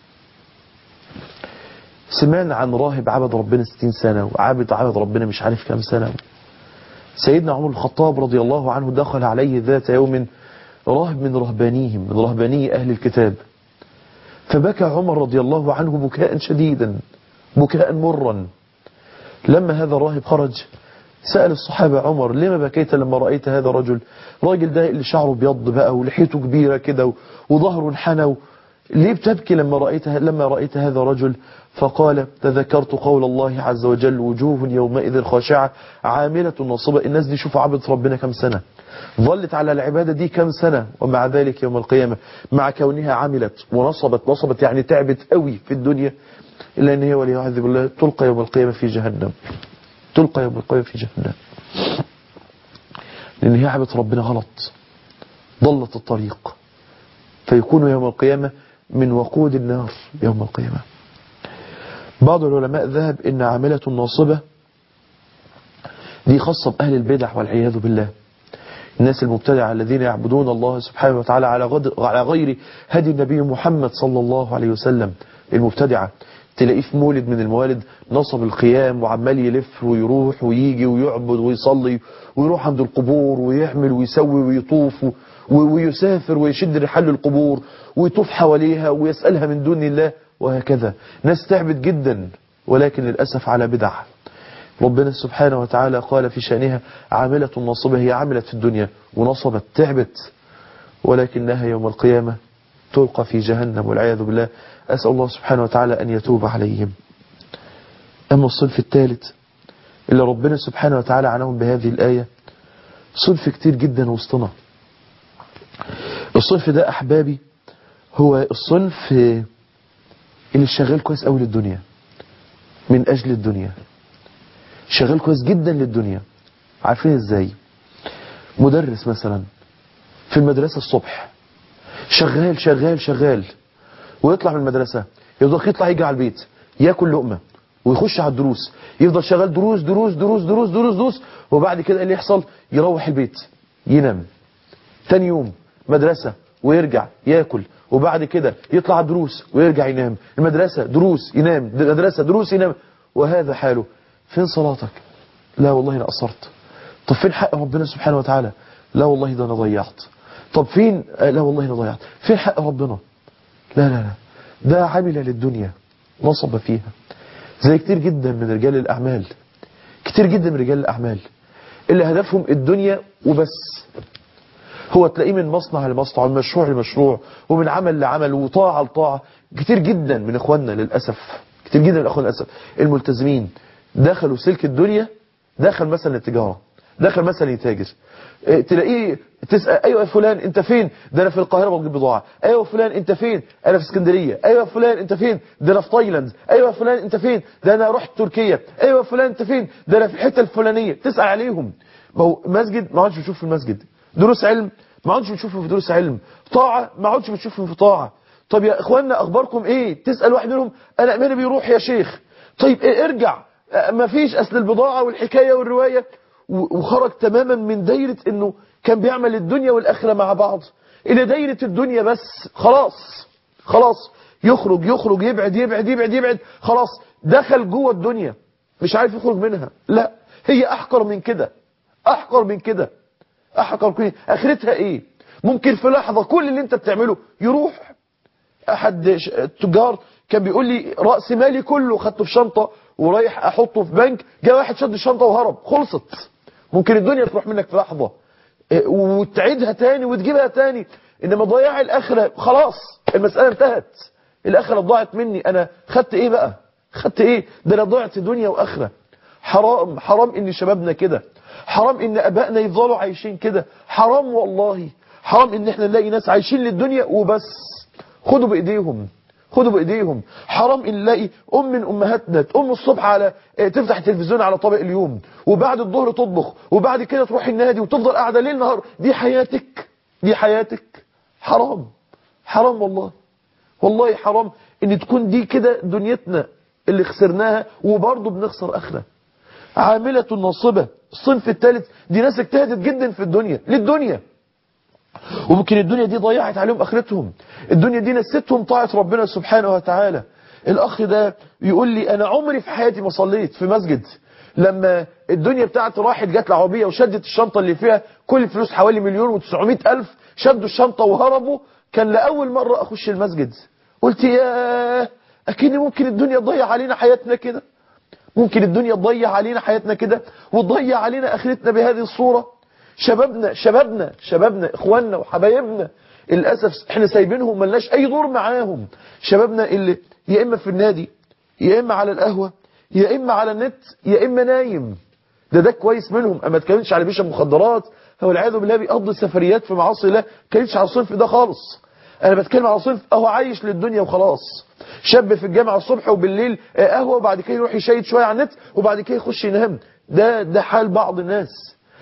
سمعنا عن راهب عبد ربنا 60 سنة وعابد عبد ربنا مش عارف كام سنة سيدنا عمر بن الخطاب رضي الله عنه دخل عليه ذات يوم راهب من رهبانيهم من رهباني أهل الكتاب فبكى عمر رضي الله عنه بكاء شديدا بكاء مرا لما هذا الراهب خرج سأل الصحابة عمر لما بكيت لما رأيت هذا الرجل راجل ده اللي شعره بيض بقى ولحيته كبيرة كده وظهره انحنى ليه بتبكي لما رأيت لما رأيت هذا الرجل فقال تذكرت قول الله عز وجل وجوه يومئذ خاشعة عاملة نصبة الناس دي شوف عبد ربنا كم سنة ظلت على العبادة دي كم سنة ومع ذلك يوم القيامة مع كونها عملت ونصبت نصبت يعني تعبت قوي في الدنيا إلا أن هي وليعذب الله تلقى يوم القيامة في جهنم تلقى يوم القيامة في جهنم لأن هي عبت ربنا غلط ضلت الطريق فيكون يوم القيامة من وقود النار يوم القيامة بعض العلماء ذهب إن عاملة ناصبة دي خاصة بأهل البدع والعياذ بالله الناس المبتدعة الذين يعبدون الله سبحانه وتعالى على غد- على غير هدي النبي محمد صلى الله عليه وسلم المبتدعة تلاقيه في مولد من الموالد نصب القيام وعمال يلف ويروح ويجي ويعبد ويصلي ويروح عند القبور ويعمل ويسوي ويطوف و- ويسافر ويشد رحال القبور ويطوف حواليها ويسألها من دون الله وهكذا ناس تعبد جدا ولكن للأسف على بدع ربنا سبحانه وتعالى قال في شأنها عاملة ناصبة هي عملت في الدنيا ونصبت تعبت ولكنها يوم القيامة تلقى في جهنم والعياذ بالله أسأل الله سبحانه وتعالى أن يتوب عليهم أما الصنف الثالث اللي ربنا سبحانه وتعالى عنهم بهذه الآية صنف كتير جدا وسطنا الصنف ده أحبابي هو الصنف اللي شغال كويس أوي للدنيا من أجل الدنيا شغال كويس جدا للدنيا عارفين ازاي مدرس مثلا في المدرسة الصبح شغال شغال شغال ويطلع من المدرسة يفضل يطلع يجي على البيت ياكل لقمة ويخش على الدروس يفضل شغال دروس دروس دروس دروس دروس دروس وبعد كده إيه اللي يحصل يروح البيت ينام تاني يوم مدرسة ويرجع ياكل وبعد كده يطلع على الدروس ويرجع ينام المدرسة دروس ينام مدرسة دروس ينام وهذا حاله فين صلاتك لا والله انا قصرت طب فين حق ربنا سبحانه وتعالى لا والله ده انا ضيعت طب فين آه، لا والله انا ضيعت فين حق ربنا لا لا لا ده عمل للدنيا نصب فيها زي كتير جدا من رجال الأعمال كتير جدا من رجال الأعمال اللي هدفهم الدنيا وبس هو تلاقيه من مصنع لمصنع ومن مشروع لمشروع ومن عمل لعمل وطاعة لطاعة كتير جدا من إخواننا للأسف كتير جدا من أخواننا للأسف الملتزمين دخلوا سلك الدنيا دخل مثلا التجارة دخل مثلا يتاجر إيه، تلاقيه تسأل ايوه يا فلان انت فين ده انا في القاهرة بجيب بضاعة ايوه يا فلان انت فين انا في اسكندرية ايوه يا فلان انت فين ده انا في تايلاند ايوه يا فلان انت فين ده انا رحت تركيا ايوه يا فلان انت فين ده انا في الحتة الفلانية تسأل عليهم ما هو مسجد ما عادش بتشوف في المسجد دروس علم ما عادش بتشوفهم في دروس علم طاعة ما عادش بتشوفهم في طاعة طب يا اخوانا اخباركم ايه تسأل واحد منهم انا اماني بيروح يا شيخ طيب إيه ارجع ما فيش اصل البضاعة والحكاية والرواية و- وخرج تماما من دايرة انه كان بيعمل الدنيا والاخرة مع بعض الى دايرة الدنيا بس خلاص خلاص يخرج يخرج يبعد يبعد يبعد يبعد خلاص دخل جوه الدنيا مش عارف يخرج منها لا هي احقر من كده احقر من كده احقر من كده اخرتها ايه ممكن في لحظة كل اللي انت بتعمله يروح احد ش- التجار كان بيقول لي راس مالي كله خدته في شنطه ورايح احطه في بنك جاء واحد شد الشنطه وهرب خلصت ممكن الدنيا تروح منك في لحظه إيه، وتعيدها تاني وتجيبها تاني انما ضياع الاخره خلاص المساله انتهت الاخره ضاعت مني انا خدت ايه بقى خدت ايه ده انا ضيعت دنيا واخره حرام حرام ان شبابنا كده حرام ان ابائنا يفضلوا عايشين كده حرام والله حرام ان احنا نلاقي ناس عايشين للدنيا وبس خدوا بايديهم خدوا بايديهم حرام ان نلاقي ام من امهاتنا تقوم الصبح على اه، تفتح التلفزيون على طبق اليوم وبعد الظهر تطبخ وبعد كده تروح النادي وتفضل قاعده ليل نهار دي حياتك دي حياتك حرام حرام والله والله حرام ان تكون دي كده دنيتنا اللي خسرناها وبرضه بنخسر اخره عاملة ناصبة الصنف الثالث دي ناس اجتهدت جدا في الدنيا للدنيا وممكن الدنيا دي ضيعت عليهم اخرتهم الدنيا دي نستهم طاعة ربنا سبحانه وتعالى الاخ ده يقول لي انا عمري في حياتي ما صليت في مسجد لما الدنيا بتاعتي راحت جت العربية وشدت الشنطة اللي فيها كل الفلوس حوالي مليون وتسعمائة ألف شدوا الشنطة وهربوا كان لأول مرة أخش المسجد قلت يا أكيد ممكن الدنيا تضيع علينا حياتنا كده ممكن الدنيا تضيع علينا حياتنا كده وتضيع علينا اخرتنا بهذه الصورة شبابنا شبابنا شبابنا اخواننا وحبايبنا للاسف احنا سايبينهم ملناش اي دور معاهم شبابنا اللي يا اما في النادي يا اما على القهوة يا اما على النت يا اما نايم ده ده كويس منهم اما تكلمش على بيشرب مخدرات هو العياذ بالله بيقضي سفريات في معاصي الله كلمش على الصنف ده خالص انا بتكلم على صنف اهو عايش للدنيا وخلاص شاب في الجامعة الصبح وبالليل آه، قهوة وبعد كده يروح يشيد شوية على النت وبعد كده يخش ينام ده ده حال بعض الناس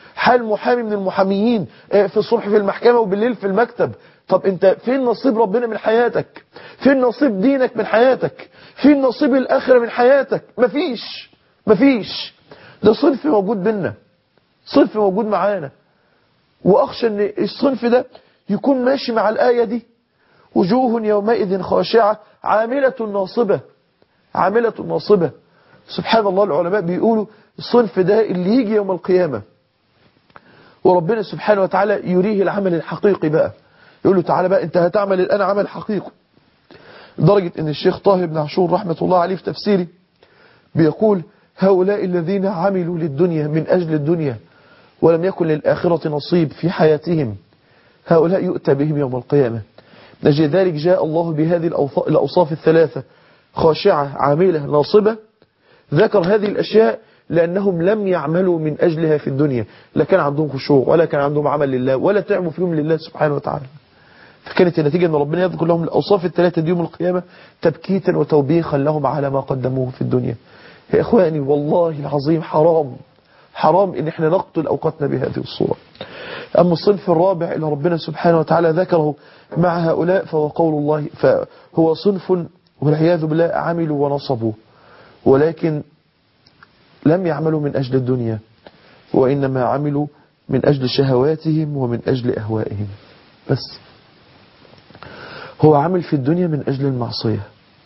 حال محامي من المحاميين في الصبح في المحكمة وبالليل في المكتب طب انت فين نصيب ربنا من حياتك فين نصيب دينك من حياتك فين نصيب الآخرة من حياتك مفيش مفيش ده صنف موجود بينا صنف موجود معانا وأخشى أن الصنف ده يكون ماشي مع الآية دي وجوه يومئذ خاشعة عاملة ناصبة عاملة ناصبة سبحان الله العلماء بيقولوا الصنف ده اللي يجي يوم القيامة وربنا سبحانه وتعالى يريه العمل الحقيقي بقى يقول له تعالى بقى انت هتعمل الآن عمل حقيقي لدرجة ان الشيخ طاهر بن عاشور رحمة الله عليه في تفسيره بيقول هؤلاء الذين عملوا للدنيا من أجل الدنيا ولم يكن للآخرة نصيب في حياتهم هؤلاء يؤتى بهم يوم القيامة نجد ذلك جاء الله بهذه الأوصاف الثلاثة خاشعة عاملة ناصبة ذكر هذه الأشياء لأنهم لم يعملوا من أجلها في الدنيا لا كان عندهم خشوع ولا كان عندهم عمل لله ولا تعبوا فيهم لله سبحانه وتعالى فكانت النتيجة أن ربنا يذكر لهم الأوصاف الثلاثة دي يوم القيامة تبكيتا وتوبيخا لهم على ما قدموه في الدنيا يا إخواني والله العظيم حرام حرام إن احنا نقتل أوقاتنا بهذه الصورة أما الصنف الرابع اللي ربنا سبحانه وتعالى ذكره مع هؤلاء فهو قول الله فهو صنف والعياذ بالله عملوا ونصبوا ولكن لم يعملوا من أجل الدنيا وإنما عملوا من أجل شهواتهم ومن أجل أهوائهم بس هو عمل في الدنيا من أجل المعصية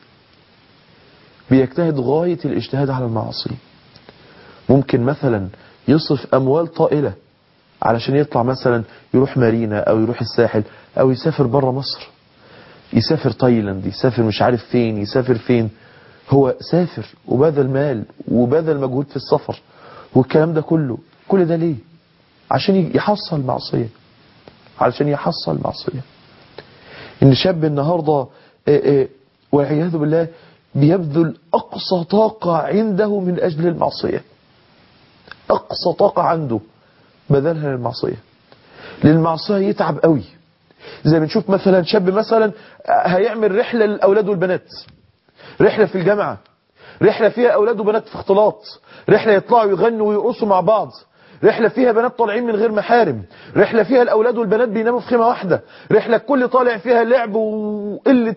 بيجتهد غاية الاجتهاد على المعاصي ممكن مثلا يصرف أموال طائلة علشان يطلع مثلا يروح مارينا أو يروح الساحل أو يسافر بره مصر يسافر تايلاند يسافر مش عارف فين يسافر فين هو سافر وبذل مال وبذل مجهود في السفر والكلام ده كله كل ده ليه عشان يحصل معصية علشان يحصل معصية ان شاب النهاردة والعياذ بالله بيبذل أقصى طاقة عنده من أجل المعصية أقصى طاقة عنده بذلها للمعصية للمعصية يتعب قوي زي ما نشوف مثلا شاب مثلا هيعمل رحلة للأولاد والبنات رحلة في الجامعة رحلة فيها أولاد وبنات في اختلاط رحلة يطلعوا يغنوا ويرقصوا مع بعض رحلة فيها بنات طالعين من غير محارم رحلة فيها الأولاد والبنات بيناموا في خيمة واحدة رحلة كل طالع فيها لعب وقلة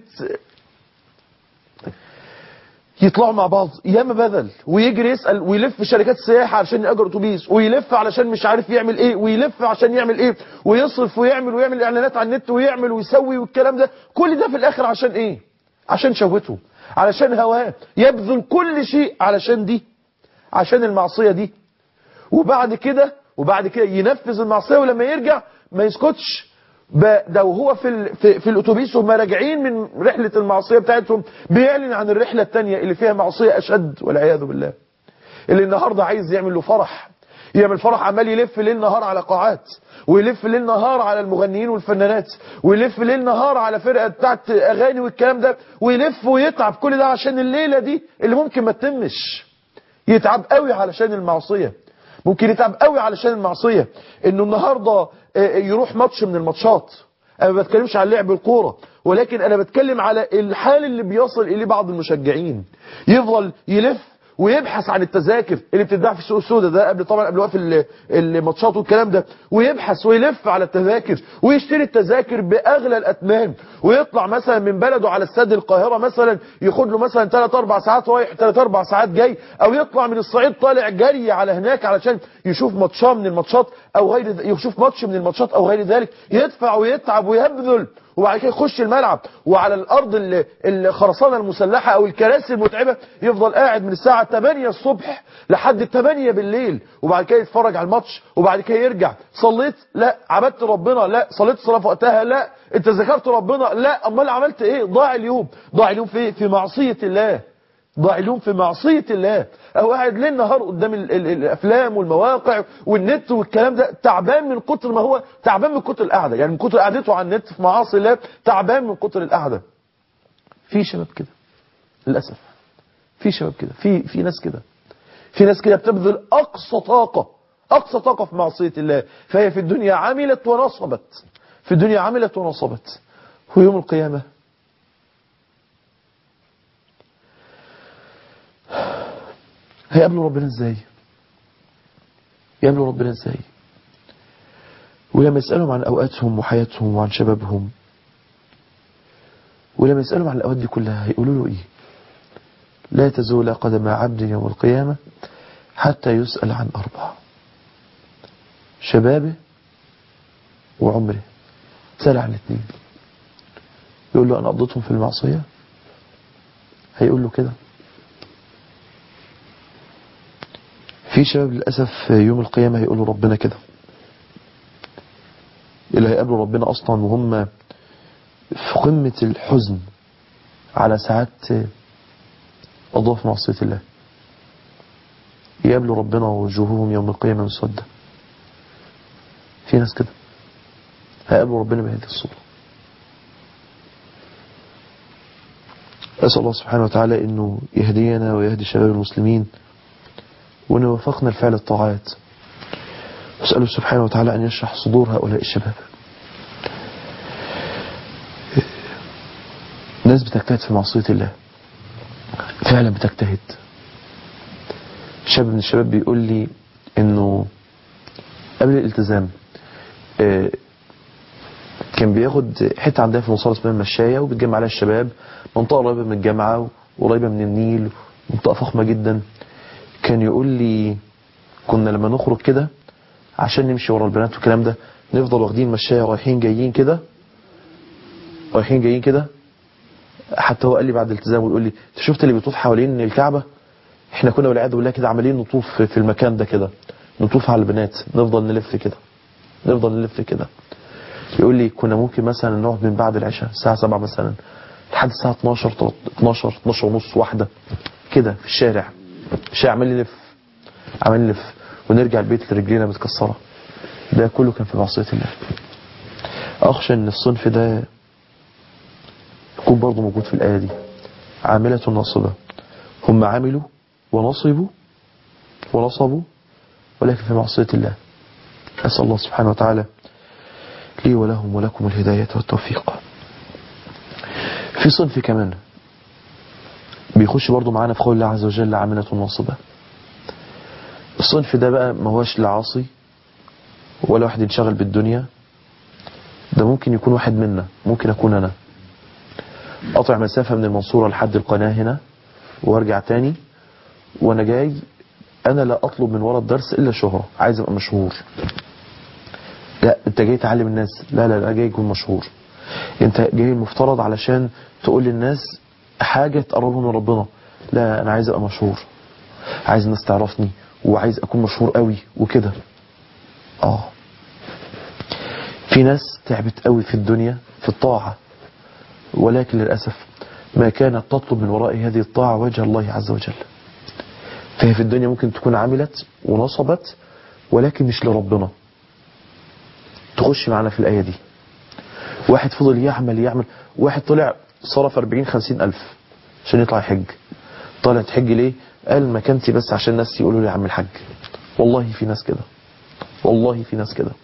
يطلعوا مع بعض ياما بذل ويجري يسأل ويلف في شركات السياحة علشان يأجر اتوبيس ويلف علشان مش عارف يعمل ايه ويلف عشان يعمل ايه ويصرف ويعمل ويعمل اعلانات على النت ويعمل ويسوي والكلام ده كل ده في الاخر عشان ايه عشان شهوته علشان هواه يبذل كل شيء علشان دي عشان المعصية دي وبعد كده وبعد كده ينفذ المعصية ولما يرجع ما يسكتش ده وهو في ال في, في الاتوبيس وهم راجعين من رحلة المعصية بتاعتهم بيعلن عن الرحلة التانية اللي فيها معصية أشد والعياذ بالله اللي النهاردة عايز يعمل له فرح يعمل فرح عمال يلف ليل نهار على قاعات ويلف ليل نهار على المغنيين والفنانات ويلف ليل نهار على فرقة بتاعت أغاني والكلام ده ويلف ويتعب كل ده عشان الليلة دي اللي ممكن ما تتمش يتعب قوي علشان المعصية ممكن يتعب قوي علشان المعصية انه النهاردة يروح ماتش من الماتشات انا ما بتكلمش عن لعب الكورة ولكن انا بتكلم على الحال اللي بيصل اليه بعض المشجعين يفضل يلف ويبحث عن التذاكر اللي بتتباع في السوق السوداء ده قبل طبعا قبل وقف الماتشات والكلام ده ويبحث ويلف على التذاكر ويشتري التذاكر باغلى الاثمان ويطلع مثلا من بلده على استاد القاهره مثلا ياخد له مثلا 3 4 ساعات رايح 3 4 ساعات جاي او يطلع من الصعيد طالع جري على هناك علشان يشوف ماتشاه من الماتشات او غير يشوف ماتش من الماتشات او غير ذلك يدفع ويتعب ويبذل وبعد كده يخش الملعب وعلى الارض الخرسانه المسلحه او الكراسي المتعبه يفضل قاعد من الساعه 8 الصبح لحد 8 بالليل وبعد كده يتفرج على الماتش وبعد كده يرجع صليت لا عبدت ربنا لا صليت الصلاه في وقتها لا انت ذكرت ربنا لا امال عملت ايه ضاع اليوم ضاع اليوم في في معصيه الله ضاع اليوم في معصية الله أو قاعد ليل نهار قدام ال ال الأفلام والمواقع والنت والكلام ده تعبان من كتر ما هو تعبان من كتر القعدة يعني من كتر قعدته على النت في معاصي الله تعبان من كتر القعدة في شباب كده للأسف في شباب كده في في ناس كده في ناس كده بتبذل أقصى طاقة أقصى طاقة في معصية الله فهي في الدنيا عملت ونصبت في الدنيا عملت ونصبت ويوم القيامة هيقابلوا ربنا ازاي يقابلوا ربنا ازاي ولما يسألهم عن أوقاتهم وحياتهم وعن شبابهم ولما يسألهم عن الأوقات دي كلها هيقولوا له إيه لا تزول قدم عبد يوم القيامة حتى يسأل عن أربع شبابه وعمره سأل عن اثنين يقول له أنا قضيتهم في المعصية هيقول له كده في شباب للأسف يوم القيامة هيقولوا ربنا كده اللي هيقابلوا ربنا أصلا وهم في قمة الحزن على ساعات قضوها في معصية الله يقابلوا ربنا ووجوههم يوم القيامة مسودة في ناس كده هيقابلوا ربنا بهذه الصورة أسأل الله سبحانه وتعالى أنه يهدينا ويهدي شباب المسلمين وأن يوفقنا لفعل الطاعات أسأله سبحانه وتعالى أن يشرح صدور هؤلاء الشباب ناس بتجتهد في معصية الله فعلا بتجتهد شاب من الشباب بيقول لي انه قبل الالتزام آه، كان بياخد حته عندها في المصارى اسمها المشايه وبتجمع عليها الشباب منطقه قريبه من الجامعه وقريبه من النيل منطقه فخمه جدا كان يقول لي كنا لما نخرج كده عشان نمشي ورا البنات والكلام ده نفضل واخدين مشايه رايحين جايين كده رايحين جايين كده حتى هو قال لي بعد الالتزام ويقول لي انت شفت اللي بيطوف حوالين الكعبه احنا كنا والعياذ بالله كده عمالين نطوف في المكان ده كده نطوف على البنات نفضل نلف كده نفضل نلف كده يقول لي كنا ممكن مثلا نقعد من بعد العشاء الساعه 7 مثلا لحد الساعه 12 12 12 ونص واحده كده في الشارع الشارع عمال يلف عمال يلف ونرجع البيت رجلينا متكسره ده كله كان في معصيه الله اخشى ان الصنف ده يكون برضه موجود في الآية دي عاملة ناصبة هم عملوا ونصبوا ونصبوا ولكن في معصية الله أسأل الله سبحانه وتعالى لي ولهم ولكم الهداية والتوفيق في صنف كمان بيخش برضه معانا في قول الله عز وجل عاملة ناصبة الصنف ده بقى ما هوش لعاصي ولا واحد ينشغل بالدنيا ده ممكن يكون واحد منا ممكن أكون أنا قطع مسافة من المنصورة لحد القناة هنا وارجع تاني وانا جاي انا لا اطلب من ورا الدرس الا شهرة عايز ابقى مشهور لا انت جاي تعلم الناس لا لا لا جاي يكون مشهور انت جاي المفترض علشان تقول للناس حاجة تقربهم من ربنا لا انا عايز ابقى مشهور عايز الناس تعرفني وعايز اكون مشهور قوي وكده اه في ناس تعبت قوي في الدنيا في الطاعة ولكن للأسف ما كانت تطلب من وراء هذه الطاعة وجه الله عز وجل فهي في الدنيا ممكن تكون عملت ونصبت ولكن مش لربنا تخش معنا في الآية دي واحد فضل يعمل يعمل واحد طلع صرف 40 50 ألف عشان يطلع يحج طالع تحج ليه قال مكانتي بس عشان الناس يقولوا لي يا عم الحج والله في ناس كده والله في ناس كده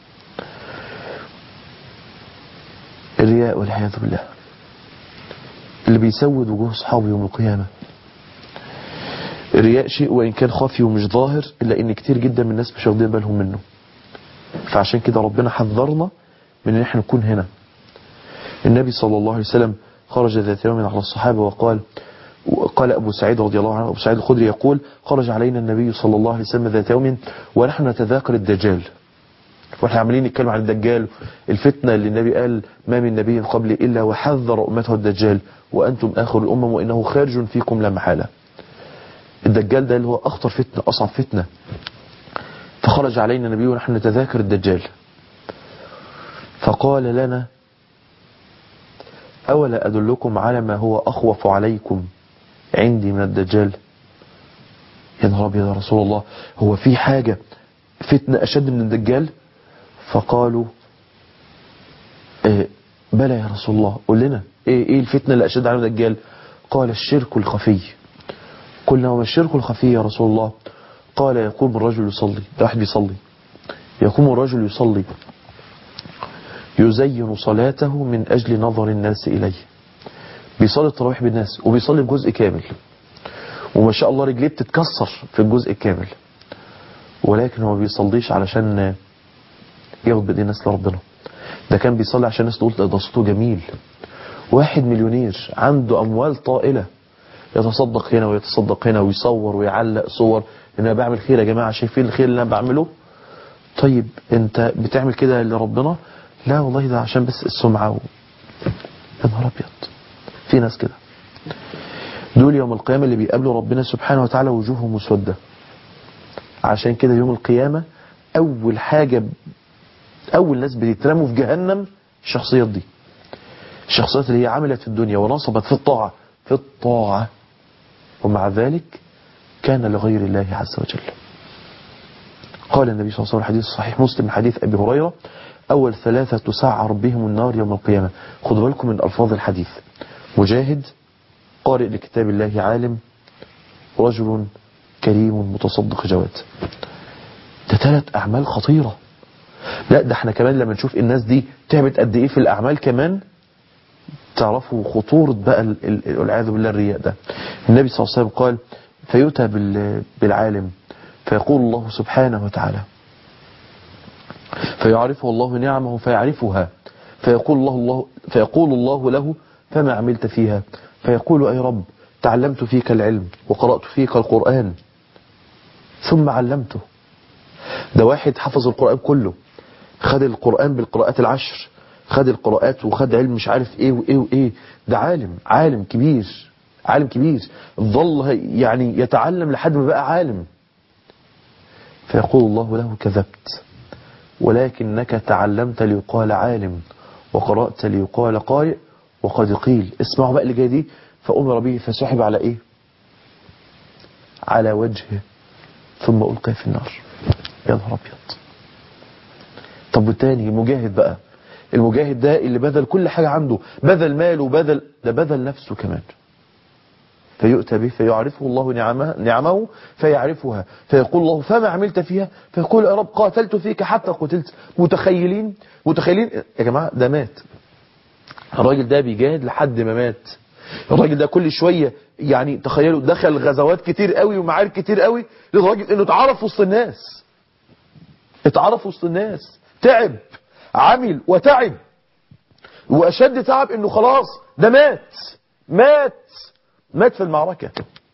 الرياء والعياذ بالله اللي بيسود وجوه اصحابه يوم القيامة الرياء شيء وإن كان خافي ومش ظاهر إلا إن كتير جدا من الناس مش واخدين بالهم منه فعشان كده ربنا حذرنا من إن احنا نكون هنا النبي صلى الله عليه وسلم خرج ذات يوم على الصحابة وقال قال أبو سعيد رضي الله عنه أبو سعيد الخدري يقول خرج علينا النبي صلى الله عليه وسلم ذات يوم ونحن نتذاكر الدجال واحنا عمالين نتكلم عن الدجال الفتنة اللي النبي قال ما من نبي قبل إلا وحذر أمته الدجال وأنتم آخر الأمم وإنه خارج فيكم لا محالة الدجال ده اللي هو أخطر فتنة أصعب فتنة فخرج علينا النبي ونحن نتذاكر الدجال فقال لنا أولا أدلكم على ما هو أخوف عليكم عندي من الدجال يا نهار أبيض يا رسول الله هو في حاجة فتنة أشد من الدجال فقالوا إيه بلى يا رسول الله قول لنا ايه ايه الفتنة اللي اشد على الدجال قال الشرك الخفي قلنا وما الشرك الخفي يا رسول الله قال يقوم الرجل يصلي ده واحد بيصلي يقوم الرجل يصلي يزين صلاته من أجل نظر الناس إليه بيصلي التراويح بالناس وبيصلي بجزء كامل وما شاء الله رجليه بتتكسر في الجزء الكامل ولكن هو بيصليش علشان ياخد بايدين الناس لربنا ده كان بيصلي عشان الناس تقول ده ده صوته جميل واحد مليونير عنده اموال طائله يتصدق هنا ويتصدق هنا ويصور ويعلق صور ان انا بعمل خير يا جماعه شايفين الخير اللي انا بعمله طيب انت بتعمل كده لربنا لا والله ده عشان بس السمعه و... يا نهار ابيض في ناس كده دول يوم القيامه اللي بيقابلوا ربنا سبحانه وتعالى وجوههم مسوده عشان كده يوم القيامه اول حاجه اول ناس بيترموا في جهنم الشخصيات دي الشخصيات اللي هي عملت في الدنيا ونصبت في الطاعه في الطاعه ومع ذلك كان لغير الله عز وجل قال النبي صلى الله عليه وسلم الحديث الصحيح مسلم حديث أبي هريرة أول ثلاثة تسعر بهم النار يوم القيامة خذوا بالكم من ألفاظ الحديث مجاهد قارئ لكتاب الله عالم رجل كريم متصدق جواد ده ثلاث أعمال خطيرة لا ده احنا كمان لما نشوف الناس دي تعبت قد ايه في الأعمال كمان تعرفوا خطورة بقى ال- ال- والعياذ بالله الرياء ده النبي صلى الله عليه وسلم قال فيؤتى بال- بالعالم فيقول الله سبحانه وتعالى فيعرفه الله نعمه فيعرفها فيقول الله, الله فيقول الله له فما عملت فيها فيقول أي رب تعلمت فيك العلم وقرأت فيك القرآن ثم علمته ده واحد حفظ القرآن كله خد القرآن بالقراءات العشر خد القراءات وخد علم مش عارف ايه وايه وايه ده عالم عالم كبير عالم كبير ظل يعني يتعلم لحد ما بقى عالم فيقول الله له كذبت ولكنك تعلمت ليقال عالم وقرأت ليقال قارئ وقد قيل اسمعوا بقى اللي جاي دي فأمر به فسحب على ايه على وجهه ثم ألقي في النار يا نهار أبيض طب والتاني المجاهد بقى المجاهد ده اللي بذل كل حاجة عنده بذل ماله وبذل ده بذل نفسه كمان فيؤتى به فيعرفه الله نعمه, نعمه فيعرفها فيقول الله فما عملت فيها فيقول يا رب قاتلت فيك حتى قتلت متخيلين متخيلين يا جماعة ده مات الراجل ده بيجاهد لحد ما مات الراجل ده كل شوية يعني تخيلوا دخل غزوات كتير قوي ومعارك كتير قوي لدرجة انه اتعرف وسط الناس اتعرف وسط الناس تعب عمل وتعب واشد تعب انه خلاص ده مات مات مات في المعركة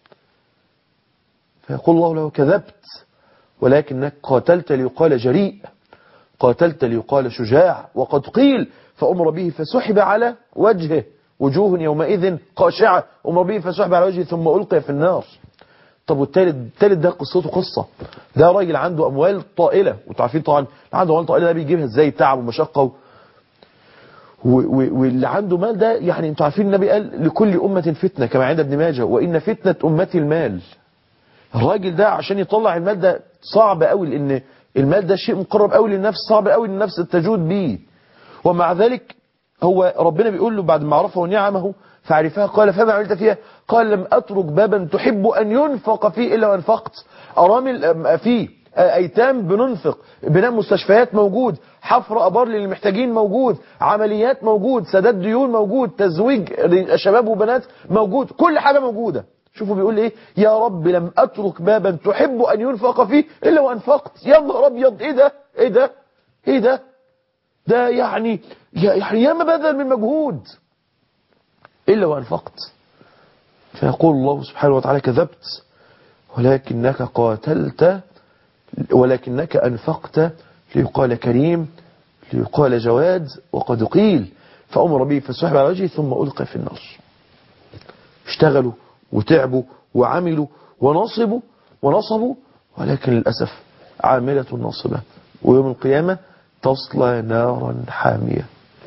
فيقول الله له كذبت ولكنك قاتلت ليقال جريء قاتلت ليقال شجاع وقد قيل فأمر به فسحب على وجهه وجوه يومئذ خاشعة أمر به فسحب على وجهه ثم ألقي في النار طب والتالت التالت ده قصته قصة ده راجل عنده أموال طائلة وانتوا عارفين طبعا اللي عنده أموال طائلة ده بيجيبها ازاي تعب ومشقة و... واللي عنده مال ده يعني انتوا عارفين النبي قال لكل أمة فتنة كما عند ابن ماجه وإن فتنة أمتي المال الراجل ده عشان يطلع المال ده صعب قوي لأن المال ده شيء مقرب قوي للنفس صعب قوي للنفس التجود بيه ومع ذلك هو ربنا بيقول له بعد ما عرفه نعمه فعرفها قال فما عملت فيها قال لم أترك بابا تحب أن ينفق فيه إلا وانفقت أرامل فيه أيتام بننفق بناء مستشفيات موجود حفر أبار للمحتاجين موجود عمليات موجود سداد ديون موجود تزويج شباب وبنات موجود كل حاجة موجودة شوفوا بيقول ايه يا رب لم اترك بابا تحب ان ينفق فيه الا وانفقت يا نهار ابيض ايه ده ايه ده ايه ده ده يعني يعني ياما بذل من مجهود الا وانفقت فيقول الله سبحانه وتعالى كذبت ولكنك قاتلت ولكنك انفقت ليقال كريم ليقال جواد وقد قيل فأمر به فسحب على وجهه ثم ألقى في النار اشتغلوا وتعبوا وعملوا ونصبوا ونصبوا ولكن للأسف عاملة ناصبة ويوم القيامة تصلى نارا حامية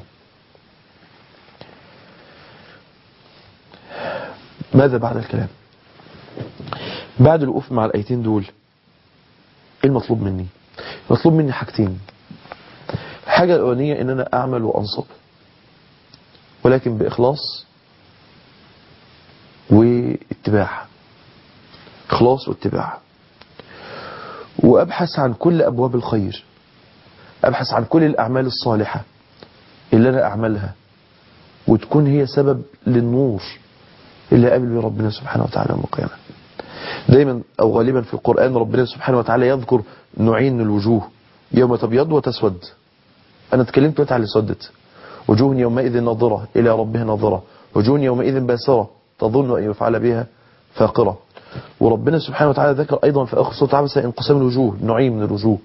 ماذا بعد الكلام بعد الوقوف مع الآيتين دول ايه المطلوب مني مطلوب مني حاجتين الحاجة الأولانية ان انا اعمل وانصب ولكن بإخلاص واتباع إخلاص واتباع وأبحث عن كل أبواب الخير أبحث عن كل الأعمال الصالحة اللي أنا أعملها وتكون هي سبب للنور اللي قابل به ربنا سبحانه وتعالى يوم القيامة دايما أو غالبا في القرآن ربنا سبحانه وتعالى يذكر نوعين من الوجوه يوم تبيض وتسود أنا اتكلمت دلوقتي على اللي سدت وجوه يومئذ ناظرة إلى ربها ناظرة وجوه يومئذ باسرة تظن أن يفعل بها فاقرة وربنا سبحانه وتعالى ذكر أيضا في آخر سورة عبسة انقسام الوجوه نوعين من الوجوه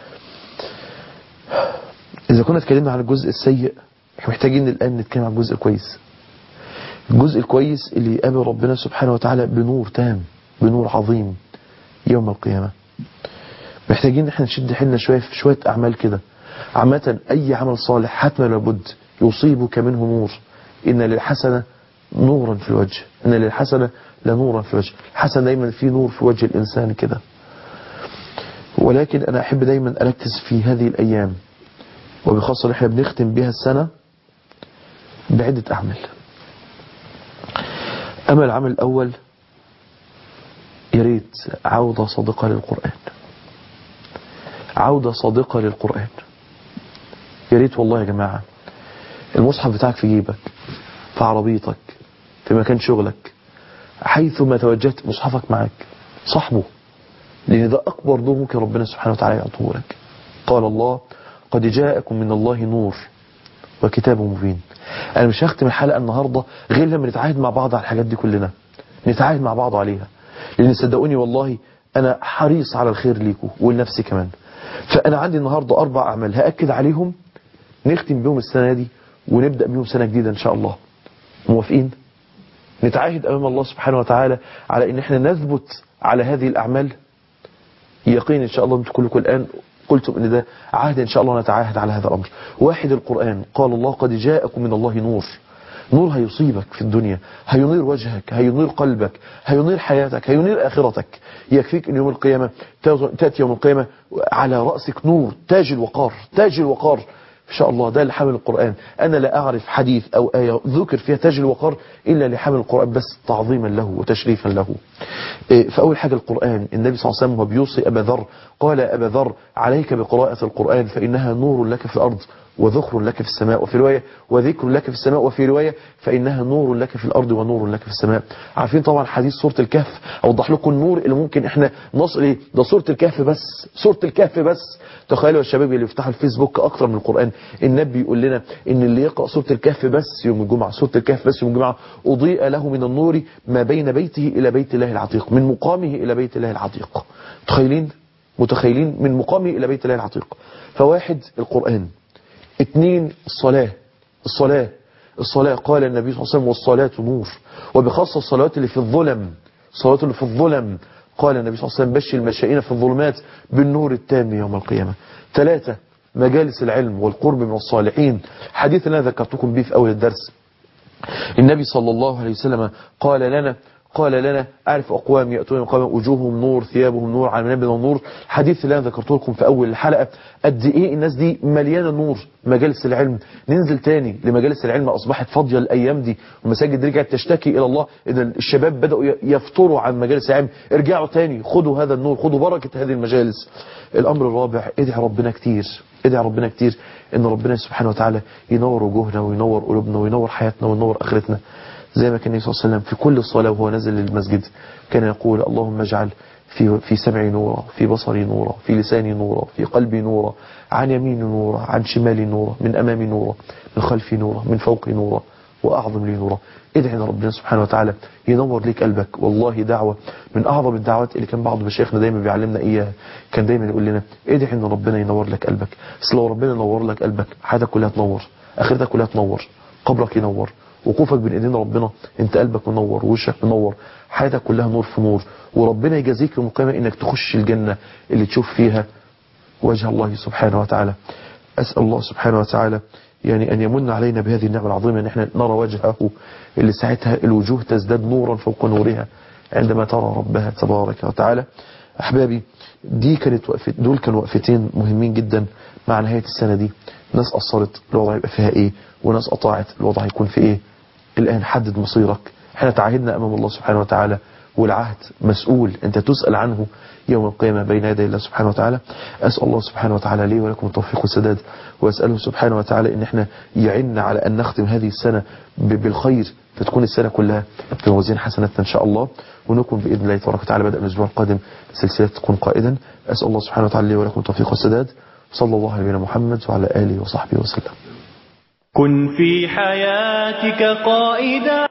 إذا كنا اتكلمنا عن الجزء السيء احنا محتاجين الآن نتكلم عن الجزء الكويس الجزء الكويس اللي يقابل ربنا سبحانه وتعالى بنور تام بنور عظيم يوم القيامة محتاجين ان احنا نشد حيلنا شوية في شوية أعمال كده عامة أي عمل صالح حتما لابد يصيبك منه نور إن للحسنة نورا في الوجه إن للحسنة لنورا في الوجه الحسنة دايما في نور في وجه الإنسان كده ولكن أنا أحب دايما أركز في هذه الأيام وبخاصة اللي احنا بنختم بها السنة بعدة أعمال أما العمل الأول يريد عودة صادقة للقرآن عودة صادقة للقرآن يريد والله يا جماعة المصحف بتاعك في جيبك في عربيتك في مكان شغلك حيثما توجهت مصحفك معك صاحبه لأن ده أكبر نور ممكن ربنا سبحانه وتعالى يعطيه لك قال الله قد جاءكم من الله نور وكتاب مبين أنا مش هختم الحلقة النهاردة غير لما نتعاهد مع بعض على الحاجات دي كلنا نتعاهد مع بعض عليها لأن صدقوني والله أنا حريص على الخير ليكم ولنفسي كمان فأنا عندي النهاردة أربع أعمال هأكد عليهم نختم بيهم السنة دي ونبدأ بيهم سنة جديدة إن شاء الله موافقين نتعاهد أمام الله سبحانه وتعالى على إن احنا نثبت على هذه الأعمال يقين إن شاء الله أنتم كلكم الآن قلتم ان ده عهد ان شاء الله نتعاهد على هذا الامر واحد القرآن قال الله قد جاءكم من الله نور نور هيصيبك في الدنيا هينير وجهك هينير قلبك هينير حياتك هينير آخرتك يكفيك ان يوم القيامة تأتي يوم القيامة على رأسك نور تاج الوقار تاج الوقار إن شاء الله ده لحامل القرآن أنا لا أعرف حديث أو آية ذكر فيها تاج الوقار إلا لحامل القرآن بس تعظيما له وتشريفا له فأول حاجة القرآن النبي صلى الله عليه وسلم وبيوصي أبا ذر قال أبا ذر عليك بقراءة القرآن فإنها نور لك في الأرض وذخر لك في السماء وفي رواية وذكر لك في السماء وفي رواية فإنها نور لك في الأرض ونور لك في السماء عارفين طبعا حديث سورة الكهف أوضح لكم النور اللي ممكن إحنا نصل إيه ده سورة الكهف بس سورة الكهف بس تخيلوا يا شباب اللي يفتحوا الفيسبوك أكتر من القرآن النبي يقول لنا إن اللي يقرأ سورة الكهف بس يوم الجمعة سورة الكهف بس يوم الجمعة أضيء له من النور ما بين بيته إلى بيت الله العتيق من مقامه إلى بيت الله العتيق متخيلين متخيلين من مقامه إلى بيت الله العتيق فواحد القرآن اثنين الصلاة الصلاة الصلاة قال النبي صلى الله عليه وسلم والصلاة نور وبخاصة الصلاة اللي في الظلم الصلاة اللي في الظلم قال النبي صلى الله عليه وسلم بشر المشائين في الظلمات بالنور التام يوم القيامة ثلاثة مجالس العلم والقرب من الصالحين حديث أنا ذكرتكم به في أول الدرس النبي صلى الله عليه وسلم قال لنا قال لنا أعرف أقوام يأتون مقام وجوههم نور ثيابهم نور على منابر النور حديث اللي أنا ذكرته لكم في أول الحلقة قد إيه الناس دي مليانة نور مجالس العلم ننزل تاني لمجالس العلم أصبحت فاضية الأيام دي والمساجد رجعت تشتكي إلى الله إن الشباب بدأوا يفتروا عن مجالس العلم ارجعوا تاني خدوا هذا النور خدوا بركة هذه المجالس الأمر الرابع ادعي ربنا كتير ادعي ربنا كتير ان ربنا سبحانه وتعالى ينور وجوهنا وينور قلوبنا وينور حياتنا وينور آخرتنا زي ما كان النبي صلى الله عليه وسلم في كل الصلاة وهو نازل للمسجد كان يقول اللهم اجعل في في سمعي نورا في بصري نورا في لساني نورا في قلبي نورا عن يميني نورا عن شمالي نورا من أمامي نورا من خلفي نورا من فوقي نورا وأعظم لي نورا ادعي ان ربنا سبحانه وتعالى ينور ليك قلبك والله دعوة من أعظم الدعوات اللي كان بعض مشايخنا دايما بيعلمنا إياها كان دايما يقول لنا ادعي ان ربنا ينور لك قلبك بس لو ربنا ينور لك قلبك حياتك كلها تنور آخرتك كلها تنور قبرك ينور وقوفك بين ايدين ربنا انت قلبك منور ووشك منور حياتك كلها نور في نور وربنا يجازيك يوم القيامه انك تخش الجنه اللي تشوف فيها وجه الله سبحانه وتعالى اسال الله سبحانه وتعالى يعني ان يمن علينا بهذه النعمه العظيمه ان احنا نرى وجهه اللي ساعتها الوجوه تزداد نورا فوق نورها عندما ترى ربها تبارك وتعالى احبابي دي كانت وقفت دول كانوا وقفتين مهمين جدا مع نهايه السنه دي ناس قصرت الوضع يبقى فيها ايه وناس قطعت الوضع هيكون في ايه الآن حدد مصيرك احنا تعهدنا أمام الله سبحانه وتعالى والعهد مسؤول أنت تسأل عنه يوم القيامة بين يدي الله سبحانه وتعالى أسأل الله سبحانه وتعالى لي ولكم التوفيق والسداد وأسأله سبحانه وتعالى إن احنا يعنا على أن نختم هذه السنة بالخير فتكون السنة كلها في موازين حسناتنا إن شاء الله ونكون بإذن الله تبارك وتعالى بدأ من الأسبوع القادم سلسلة تكون قائدا أسأل الله سبحانه وتعالى لي ولكم التوفيق والسداد صلى الله على نبينا محمد وعلى آله وصحبه وسلم كن في حياتك قائدا